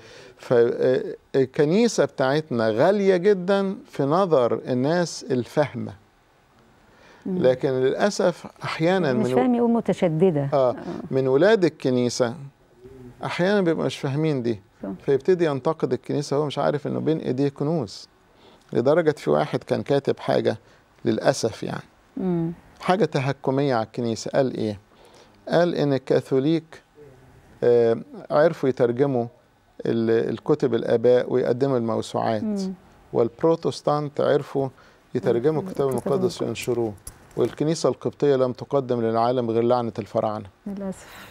فالكنيسة بتاعتنا غالية جدا في نظر الناس الفاهمة لكن للأسف أحيانا مش من فاهم يقول متشدده آه من ولاد الكنيسة أحيانا بيبقوا مش فاهمين دي صح. فيبتدي ينتقد الكنيسة وهو مش عارف إنه بين إيديه كنوز لدرجة في واحد كان كاتب حاجة للأسف يعني مم. حاجة تهكمية على الكنيسة قال إيه؟ قال إن الكاثوليك آه، عرفوا يترجموا ال- الكتب الآباء ويقدموا الموسوعات مم. والبروتستانت عرفوا يترجموا الكتاب الكتاب المقدس وينشروه والكنيسة القبطية لم تقدم للعالم غير لعنة الفراعنة للاسف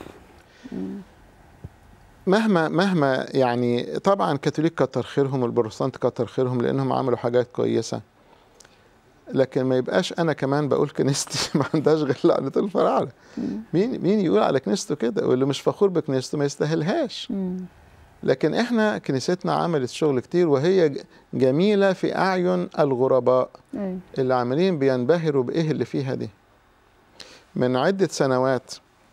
مهما مهما يعني طبعا الكاثوليك كتر خيرهم والبروتستانت كتر خيرهم لانهم عملوا حاجات كويسه لكن ما يبقاش انا كمان بقول كنيستي ما عندهاش غير لعنه الفراعنه مين مين يقول على كنيسته كده واللي مش فخور بكنيسته ما يستاهلهاش مم. لكن احنا كنيستنا عملت شغل كتير وهي ج- جميله في اعين الغرباء أيوة. اللي عمالين بينبهروا بايه اللي فيها دي من عده سنوات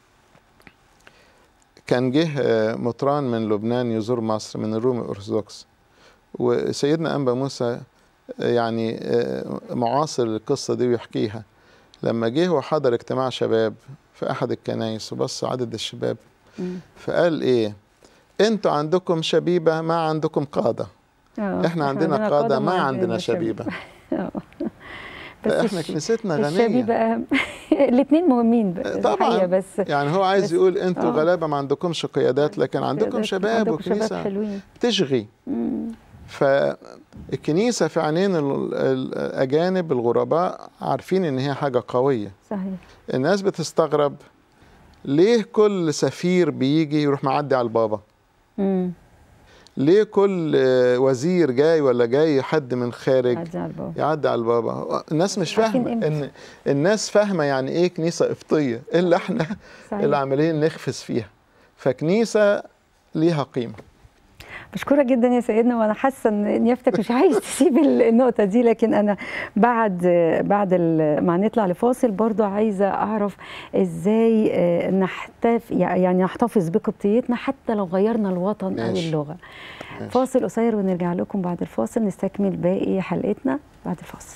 كان جه آه، مطران من لبنان يزور مصر من الروم الأرثوذكس وسيدنا أنبا موسى آه، يعني آه، معاصر القصة دي ويحكيها لما جه وحضر اجتماع شباب في أحد الكنايس وبص عدد الشباب مم. فقال إيه انتوا عندكم شبيبة ما عندكم قادة آه. احنا عندنا قادة ما عندنا شبيبة آه. بس فاحنا الش- كنيستنا الشبيبة غنية أهم الاثنين مهمين بقى طبعاً. الحقيقة بس يعني هو عايز بس- يقول انتوا آه. غلابة ما عندكمش قيادات لكن عندكم شباب عندكم شباب وكنيسة حلوين تشغي مم. فالكنيسة في عينين ال- الأجانب الغرباء عارفين إن هي حاجة قوية صحيح الناس بتستغرب ليه كل سفير بيجي يروح معدي على البابا مم. ليه كل آه، وزير جاي ولا جاي حد من خارج عدي على الباب يعدي على البابا الناس مش عارفين فاهمة قيمته. إن الناس فاهمة يعني إيه كنيسة قبطية إلا إحنا صحيح. اللي عمالين نخفز فيها فكنيسة ليها قيمة بشكرك جدا يا سيدنا وانا حاسه ان نيافتك مش عايز تسيب النقطه دي لكن انا بعد بعد ال- ما نطلع لفاصل برضو عايزه اعرف ازاي آه، نحتف يعني نحتفظ بقبطيتنا حتى لو غيرنا الوطن او ماشي. اللغه ماشي. فاصل قصير ونرجع لكم بعد الفاصل نستكمل باقي حلقتنا بعد الفاصل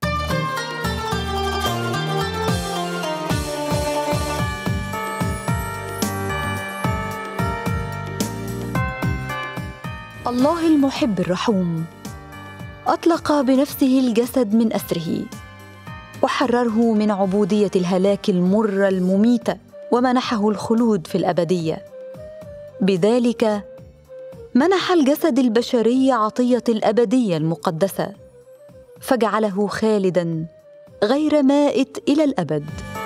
الله المحب الرحوم اطلق بنفسه الجسد من اسره وحرره من عبوديه الهلاك المره المميته ومنحه الخلود في الابديه بذلك منح الجسد البشري عطيه الابديه المقدسه فجعله خالدا غير مائت الى الابد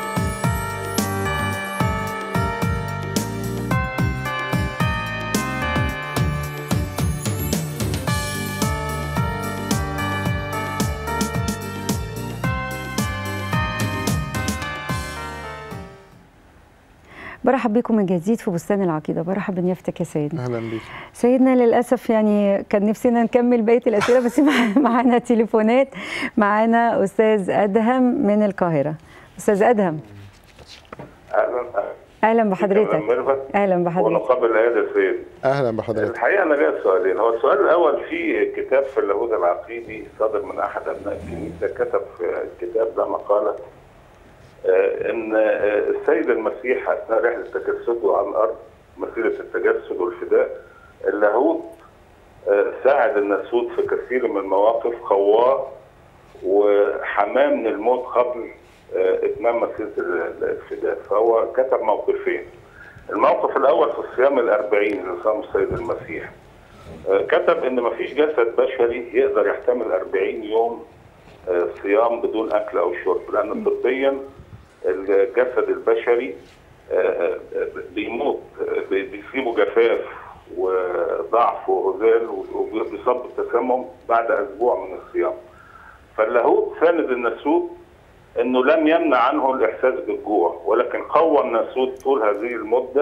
برحب بكم من جديد في بستان العقيده برحب بنيافتك يا سيدنا أهلا بيك سيدنا للاسف يعني كان نفسنا نكمل بقيه الاسئله بس مع- معانا تليفونات معانا استاذ ادهم من القاهره استاذ ادهم اهلا اهلا بحضرتك ميرفت اهلا بحضرتك ونقابل هذا السيد أهلا بحضرتك الحقيقه انا ليا سؤالين هو السؤال الاول في كتاب في اللاهوت العقيدي صادر من احد ابناء الكنيسه كتب في الكتاب ده مقاله آه، ان آه، السيد المسيح اثناء رحله تجسده على الارض مسيره التجسد والفداء اللاهوت آه، ساعد الناسوت في كثير من المواقف قواه وحماه من الموت قبل آه، اتمام مسيره ال- الفداء فهو كتب موقفين الموقف الاول في الصيام الأربعين اللي صام السيد المسيح آه، كتب ان مفيش جسد بشري يقدر يحتمل 40 يوم آه، صيام بدون اكل او شرب لان طبيا الجسد البشري آه، آه، بيموت آه، بي- بيصيبه جفاف وضعف وهزال وبيصاب بالتسمم بعد اسبوع من الصيام فاللاهوت ساند الناسوت انه لم يمنع عنه الاحساس بالجوع ولكن قوى الناسوت طول هذه المده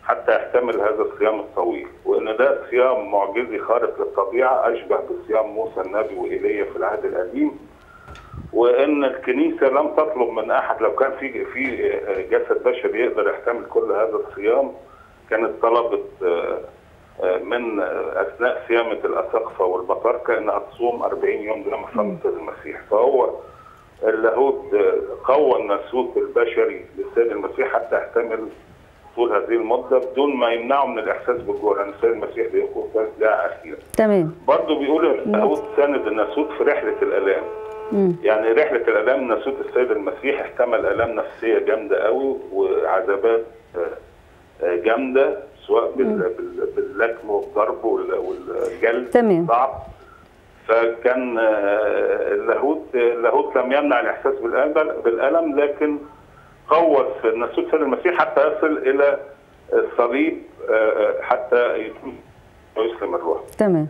حتى يحتمل هذا الصيام الطويل وان ده صيام معجزي خارق للطبيعه اشبه بصيام موسى النبي وايليا في العهد القديم وان الكنيسه لم تطلب من احد لو كان في في جسد بشري يقدر يحتمل كل هذا الصيام كانت طلبت آه، آه، من آه، اثناء صيامه الاساقفه والبطاركه انها تصوم 40 يوم زي ما صامت المسيح فهو اللاهوت آه، قوى الناسوت البشري للسيد المسيح حتى يحتمل طول هذه المده بدون ما يمنعه من الاحساس بالجوع لان السيد المسيح بيقول ده اخيرا تمام برضه بيقول اللاهوت ساند الناسوت في رحله الالام مم. يعني رحله الالام ناسوت السيد المسيح احتمل الام نفسيه جامده قوي وعذابات آه، آه، جامده سواء بال- بال- باللكم والضرب وال- والجلد تمام. صعب فكان آه، اللاهوت اللاهوت لم يمنع الاحساس بالالم بالالم لكن قوت ناسوت السيد المسيح حتى يصل الى الصليب آه، آه، حتى يتم ويسلم الروح تمام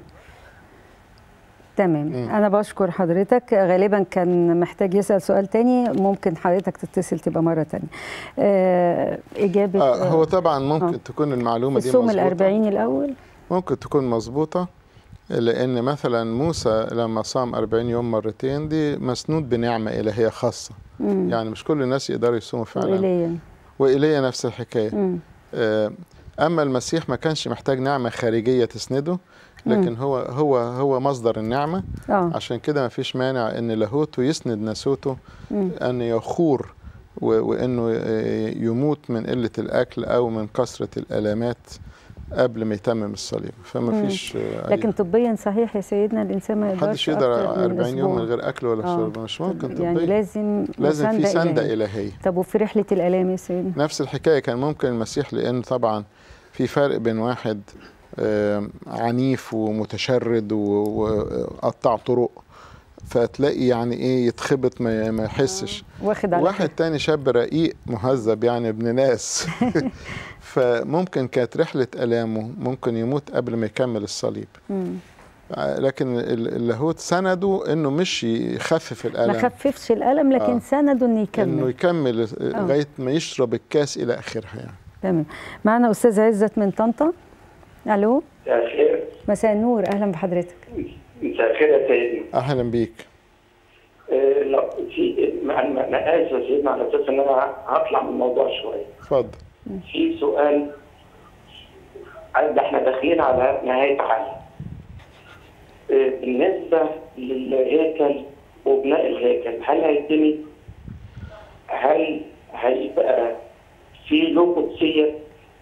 تمام انا بشكر حضرتك غالبا كان محتاج يسال سؤال تاني ممكن حضرتك تتصل تبقى مره تانية آه اجابه آه هو آه طبعا ممكن آه. تكون المعلومه دي الصوم مظبوطة. الأربعين الأول ممكن تكون مظبوطة لأن مثلا موسى لما صام 40 يوم مرتين دي مسنود بنعمة إلهية خاصة مم. يعني مش كل الناس يقدروا يصوموا فعلا وإيليا وإيليا نفس الحكاية مم. آه، أما المسيح ما كانش محتاج نعمة خارجية تسنده لكن هو هو هو مصدر النعمة اه عشان كده ما فيش مانع ان لاهوته يسند ناسوته مم. ان يخور و- وانه ي- يموت من قله الاكل او من كثره الالامات قبل ما يتمم الصليب فما مم. فيش آه، لكن طبيا صحيح يا سيدنا الإنسان ما أي- يقدرش محدش يقدر أكتر من 40 يوم من أسبوع. غير اكل ولا آه. شرب مش ممكن يعني طبيا لازم لازم في مساندة سنده إلهية. الهيه طب وفي رحلة الآلام يا سيدنا نفس الحكايه كان ممكن المسيح لان طبعا في فرق بين واحد آم، عنيف ومتشرد و- وقطع طرق فتلاقي يعني ايه يتخبط ما ما يحسش واخد على واحد تاني شاب رقيق مهذب يعني ابن ناس فممكن كانت رحلة ألامه ممكن يموت قبل ما يكمل الصليب مم. لكن ال- اللاهوت سنده انه مش يخفف ما الالم خففش الألم لكن آه. سنده إنه انه يكمل يكمل لغايه ما يشرب الكاس الى اخرها يعني تمام معنا أستاذ عزت من طنطا ألو مساء الخير مساء النور أهلا بحضرتك مساء الخير يا سيدنا اهلا بيك آه، لا في انا أنا اسف يا سيدنا على اساس ان انا هطلع من الموضوع شويه اتفضل في سؤال عايز- احنا داخلين على نهايه عام آه، بالنسبه للهيكل وبناء الهيكل هل هيتم هل هيبقى في له قدسيه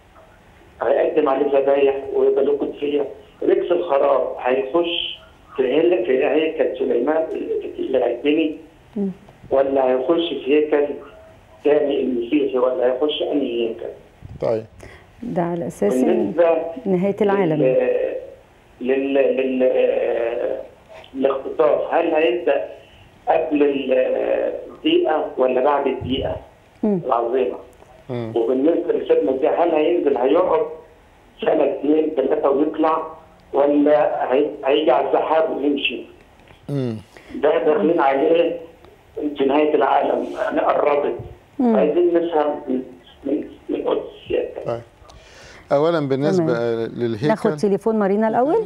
هيقدم عليه ذبايح ويبقى له قدسيه ركس الخراب هيخش في هيل- في هيكل سليمان اللي هيتبني ولا هيخش في هيكل تاني المسيحي ولا هيخش انهي هيكل؟ ده على أساس إن بالنسبه نهاية العالم لل لل لل آه، الاختطاف هل هيبدا قبل ال- الدقيقه ولا بعد الدقيقه مم. العظيمه؟ مم. وبالنسبه لسيدنا دي هل هينزل هيقعد سنه اثنين ثلاثه ويطلع ولا هي- هيجي على السحاب ويمشي؟ مم. ده داخلين عليه في نهايه العالم يعني قربت مم. عايزين نفهم من من من قدس سيادتك. طيب اولا بالنسبه ناخد للهيكل تليفون مارينا الأول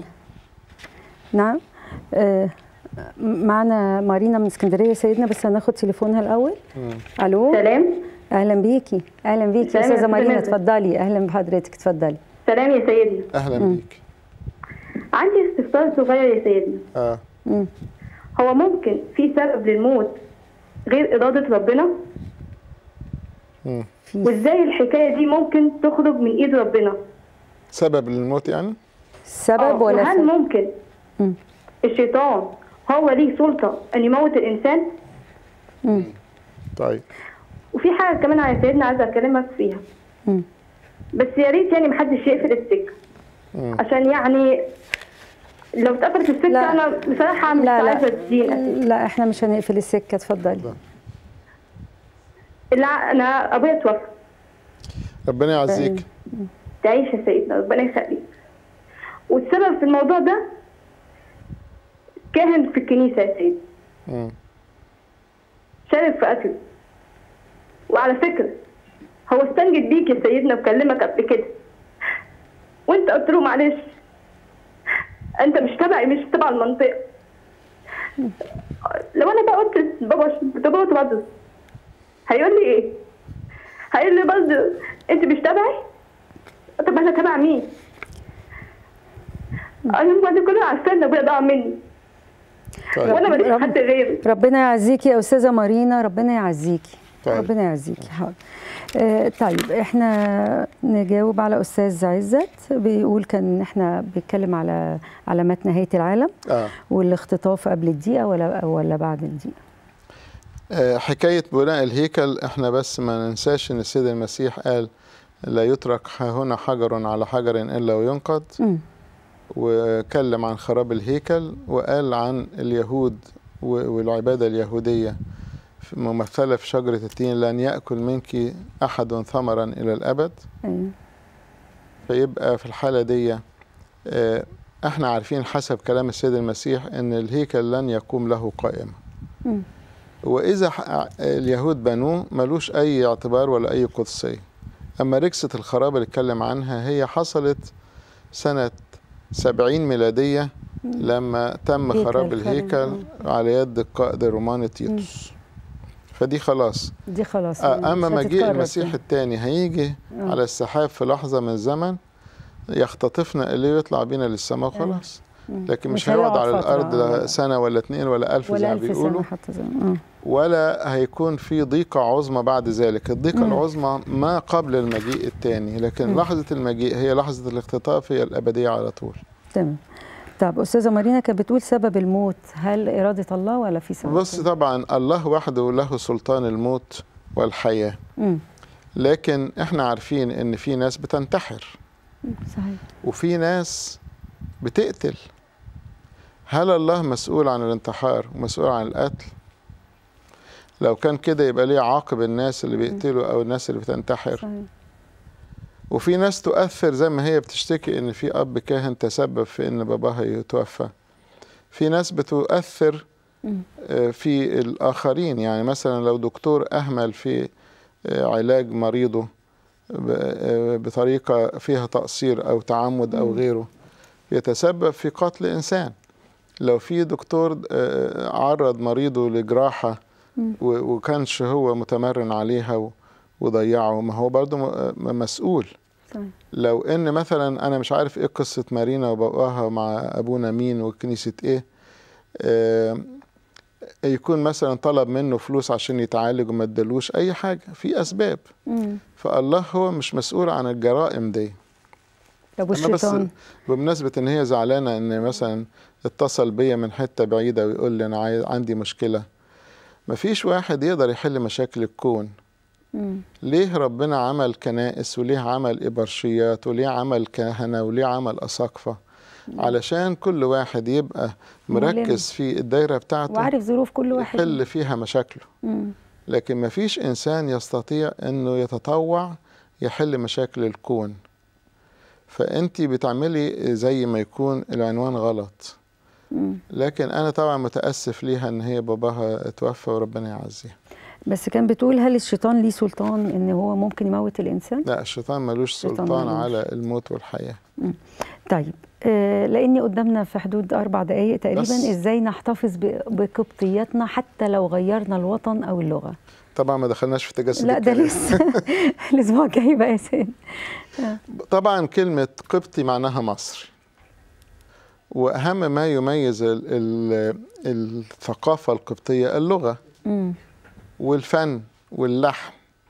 نعم آه معنا مارينا من اسكندرية يا سيدنا بس هناخد تليفونها الأول مم. ألو سلام أهلا بيكي أهلا بيكي يا سلام يا أستاذة أستاذة مارينا مازن. اتفضلي أهلا بحضرتك اتفضلي سلام يا سيدنا اهلا بيك عندي استفسار صغير يا سيدنا اه مم. هو ممكن في سبب للموت غير إرادة ربنا مم. وإزاي الحكاية دي ممكن تخرج من إيد ربنا سبب للموت يعني سبب آه، ولا وهل سبب؟ ممكن مم. الشيطان هو ليه سلطة أن يموت الإنسان طيب وفي حاجة كمان على سيدنا عايزة أكلمك فيها مم. بس يا ريت يعني محدش يقفل السكة مم. عشان يعني لو اتقفلت السكة لا. أنا بصراحة مش لا عايزة لا الدين أساسا. لا احنا مش هنقفل السكة اتفضلي لا أنا أبويا توفى ربنا يعزيك تعيش يا سيدنا ربنا يخليك والسبب في الموضوع ده كاهن في الكنيسة يا سيدي مم. شارك في قتله وعلى فكرة هو استنجد بيك يا سيدنا وكلمك قبل كده وانت قلت له معلش انت مش تبعي مش تبع المنطقه لو انا بقى قلت بابا بابا برضه هيقول لي ايه؟ هيقول لي برضه انت مش تبعي؟ طب انا تبع مين؟ انا بعد كله عارفه ان ابويا ضاع مني طيب وانا ماليش رب- حد غيري ربنا يعزيكي يا استاذه مارينا ربنا يعزيكي طيب. ربنا يعزيكي حاضر آه طيب احنا نجاوب على استاذ عزت بيقول كان احنا بيتكلم على علامات نهايه العالم اه والاختطاف قبل الدقيقه ولا ولا بعد الدقيقه آه، حكاية بناء الهيكل احنا بس ما ننساش ان السيد المسيح قال لا يترك ها هنا حجر على حجر الا وينقض مم. وكلم عن خراب الهيكل وقال عن اليهود و- والعبادة اليهودية في- ممثلة في شجرة التين لن يأكل منك أحد ثمرا إلى الأبد ايوه فيبقى في الحالة دي آه، احنا عارفين حسب كلام السيد المسيح ان الهيكل لن يقوم له قائمة مم. وإذا ح- اليهود بنوه ملوش أي اعتبار ولا أي قدسية أما ركسة الخراب اللي اتكلم عنها هي حصلت سنة سبعين ميلادية لما تم هيكل خراب خرب، الهيكل على يد القائد الروماني تيتوس فدي خلاص دي خلاص آه، أما مش مجيء هتتكرر المسيح تاني. التاني هيجي آه. على السحاب في لحظة من الزمن يختطفنا اللي يطلع بينا للسماء وخلاص مم. لكن مش, مش هيقعد هيقعد على فترة، الأرض آه. لا سنة ولا اتنين ولا ألف زي ولا ما ألف بيقولوا سنة حتى زي آه. ولا هيكون في ضيقة عظمى بعد ذلك الضيقة مم. العظمى ما قبل المجيء الثاني لكن مم. لحظة المجيء هي لحظة الاختطاف هي الأبدية على طول تمام طب استاذه مارينا كانت بتقول سبب الموت هل اراده الله ولا في سبب بص تاني؟ طبعا الله وحده له سلطان الموت والحياة مم. لكن احنا عارفين ان في ناس بتنتحر صحيح وفي ناس بتقتل هل الله مسؤول عن الانتحار ومسؤول عن القتل لو كان كده يبقى ليه عاقب الناس اللي بيقتلوا او الناس اللي بتنتحر صحيح وفي ناس تؤثر زي ما هي بتشتكي ان في اب كاهن تسبب في ان باباها يتوفى في ناس بتؤثر مم. آه، في الاخرين يعني مثلا لو دكتور اهمل في آه، علاج مريضه ب- آه، بطريقه فيها تقصير او تعمد او مم. غيره يتسبب في قتل انسان لو في دكتور آه، عرض مريضه لجراحه مم. و- وكانش هو متمرن عليها و- وضيعه ما هو برضه م- مسؤول صحيح لو ان مثلا انا مش عارف ايه قصه مارينا وباباها مع ابونا مين وكنيسه ايه آه يكون مثلا طلب منه فلوس عشان يتعالج وما ادالوش اي حاجه في اسباب مم. فالله هو مش مسؤول عن الجرائم دي طب انا بس والشيطان بمناسبه ان هي زعلانه ان مثلا اتصل بيا من حته بعيده ويقول لي انا عايز عندي مشكله مفيش واحد يقدر يحل مشاكل الكون مم. ليه ربنا عمل كنائس وليه عمل إبرشيات وليه عمل كهنة وليه عمل أساقفة علشان كل واحد يبقى ملم. مركز في الدايرة بتاعته وعارف ظروف كل واحد يحل فيها مشاكله مم. لكن مفيش إنسان يستطيع أنه يتطوع يحل مشاكل الكون فأنت بتعملي زي ما يكون العنوان غلط مم. لكن أنا طبعا متأسف ليها أن هي باباها توفى وربنا يعزيها بس كان بتقول هل الشيطان ليه سلطان ان هو ممكن يموت الانسان لا الشيطان ملوش الشيطان سلطان ملوش. على الموت والحياة طيب آه لاني قدامنا في حدود اربع دقائق تقريبا بس. ازاي نحتفظ ب- بقبطياتنا حتى لو غيرنا الوطن او اللغه طبعا ما دخلناش في تجسد لا ده الكلام. لسه الاسبوع الجاي بقى يا سيد طبعا كلمة قبطي معناها مصري وأهم ما يميز ال- ال- الثقافة القبطية اللغة مم. والفن واللحن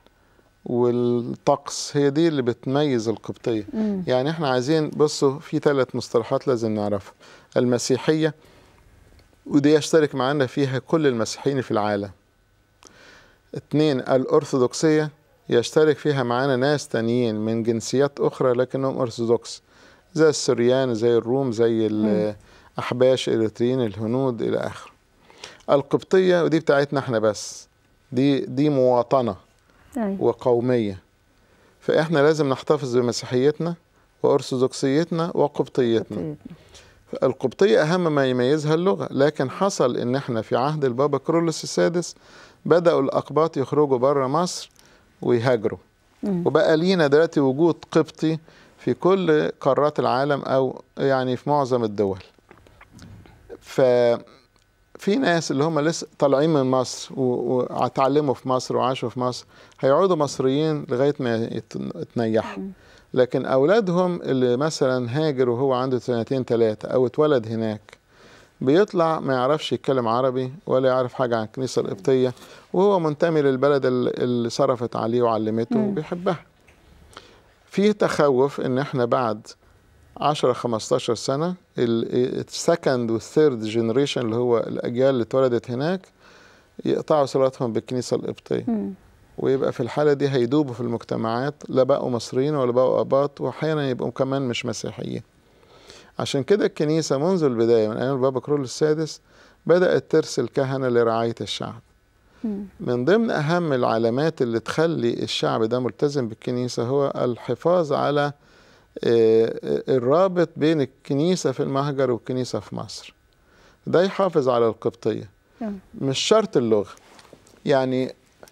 والطقس هي دي اللي بتميز القبطية مم. يعني احنا عايزين بصوا في ثلاث مصطلحات لازم نعرفها المسيحية ودي يشترك معنا فيها كل المسيحيين في العالم اتنين الأرثوذكسية يشترك فيها معانا ناس تانيين من جنسيات أخرى لكنهم أرثوذكس زي السريان زي الروم زي الأحباش الإريتريين الهنود إلى آخره القبطية ودي بتاعتنا احنا بس دي دي مواطنة أيوة. وقومية فإحنا لازم نحتفظ بمسيحيتنا وأرثوذكسيتنا وقبطيتنا طيب. القبطية أهم ما يميزها اللغة لكن حصل إن إحنا في عهد البابا كرولوس السادس بدأوا الأقباط يخرجوا بره مصر ويهاجروا مم. وبقى لينا دلوقتي وجود قبطي في كل قارات العالم او يعني في معظم الدول ففي ناس اللي هم لسه طالعين من مصر و- واتعلموا في مصر وعاشوا في مصر هيقعدوا مصريين لغايه ما يت- يتنيحوا لكن اولادهم اللي مثلا هاجر وهو عنده سنتين ثلاثه او اتولد هناك بيطلع ما يعرفش يتكلم عربي ولا يعرف حاجه عن الكنيسه القبطيه وهو منتمي للبلد ال- اللي صرفت عليه وعلمته مم. وبيحبها في تخوف ان احنا بعد 10 15 سنه السكند والثيرد جنريشن اللي هو الاجيال اللي اتولدت هناك يقطعوا صلاتهم بالكنيسه القبطيه مم. ويبقى في الحالة دي هيدوبوا في المجتمعات لا بقوا مصريين ولا بقوا أباط وأحيانا يبقوا كمان مش مسيحيين عشان كده الكنيسة منذ البداية من أيام البابا كرول السادس بدأت ترسل كهنة لرعاية الشعب مم. من ضمن أهم العلامات اللي تخلي الشعب ده ملتزم بالكنيسة هو الحفاظ على آه، الرابط بين الكنيسة في المهجر والكنيسة في مصر ده يحافظ على القبطية نعم. مش شرط اللغة يعني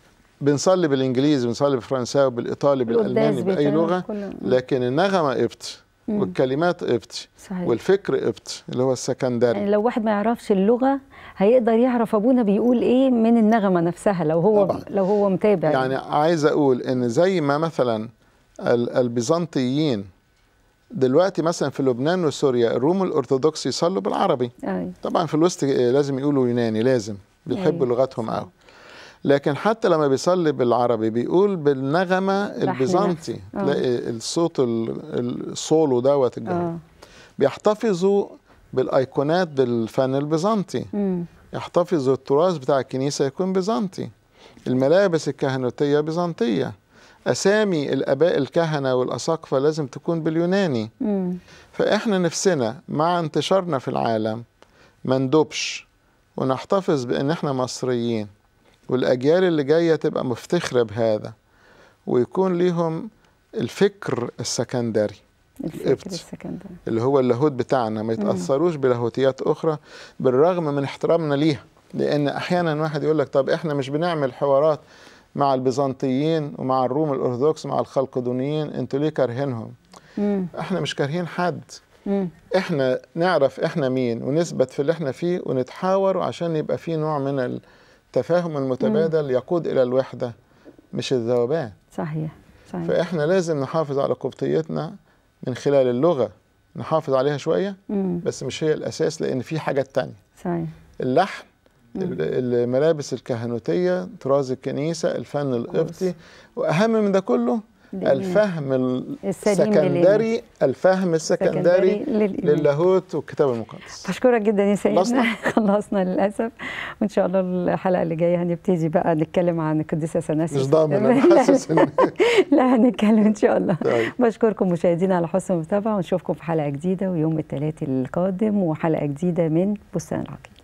بنصلي بالإنجليزي بنصلي بالفرنساوي بالإيطالي بالألماني القداس بأي بتاعنا لغة كله. لكن النغمة قبطي مم. والكلمات قبطي صحيح والفكر قبطي اللي هو السكندري يعني لو واحد ما يعرفش اللغة هيقدر يعرف أبونا بيقول إيه من النغمة نفسها لو هو طبعاً. لو هو متابع يعني عايز اقول ان زي ما مثلا ال- البيزنطيين دلوقتي مثلا في لبنان وسوريا الروم الارثوذكس يصلوا بالعربي أي. طبعا في الوسط آه، لازم يقولوا يوناني لازم بيحبوا أيوة. لغتهم قوي لكن حتى لما بيصلي بالعربي بيقول بالنغمه اللحن البيزنطي نفسه. آه. تلاقي الصوت ال- السولو دوت الجميل اه بيحتفظوا بالايقونات بالفن البيزنطي مم. يحتفظوا التراث بتاع الكنيسة يكون بيزنطي الملابس الكهنوتية بيزنطية أسامي الآباء الكهنة والأساقفة لازم تكون باليوناني مم. فإحنا نفسنا مع انتشارنا في العالم ما ندوبش ونحتفظ بأن إحنا مصريين والأجيال اللي جاية تبقى مفتخرة بهذا ويكون ليهم الفكر السكندري الفكر القبط. السكندري اللي هو اللاهوت بتاعنا ما يتأثروش بلاهوتيات أخرى بالرغم من احترامنا ليها لأن أحيانا واحد يقول لك طب إحنا مش بنعمل حوارات مع البيزنطيين ومع الروم الأرثوذكس مع الخلقدونيين أنتوا ليه كارهينهم؟ مم. إحنا مش كارهين حد مم. إحنا نعرف إحنا مين ونثبت في اللي إحنا فيه ونتحاور عشان يبقى في نوع من التفاهم المتبادل يقود إلى الوحدة مش الذوبان صحيح صحيح فإحنا لازم نحافظ على قبطيتنا من خلال اللغة نحافظ عليها شوية مم. بس مش هي الاساس لان في حاجات تانية صحيح اللحن ال- الملابس الكهنوتيه طراز الكنيسه الفن القبطي واهم من ده كله الإيمان. الفهم السليم السكندري الفهم السكندري سكندري للإيمان. للاهوت والكتاب المقدس بشكرك جدا يا سيدنا خلصنا؟ خلصنا للاسف وان شاء الله الحلقه اللي جايه هنبتدي بقى نتكلم عن القديسه سناسيس مش ضامن انا حاسس ان لا هنتكلم ان شاء الله طيب. بشكركم مشاهدينا على حسن المتابعه ونشوفكم في حلقه جديده ويوم الثلاث القادم وحلقه جديده من بستان العقيد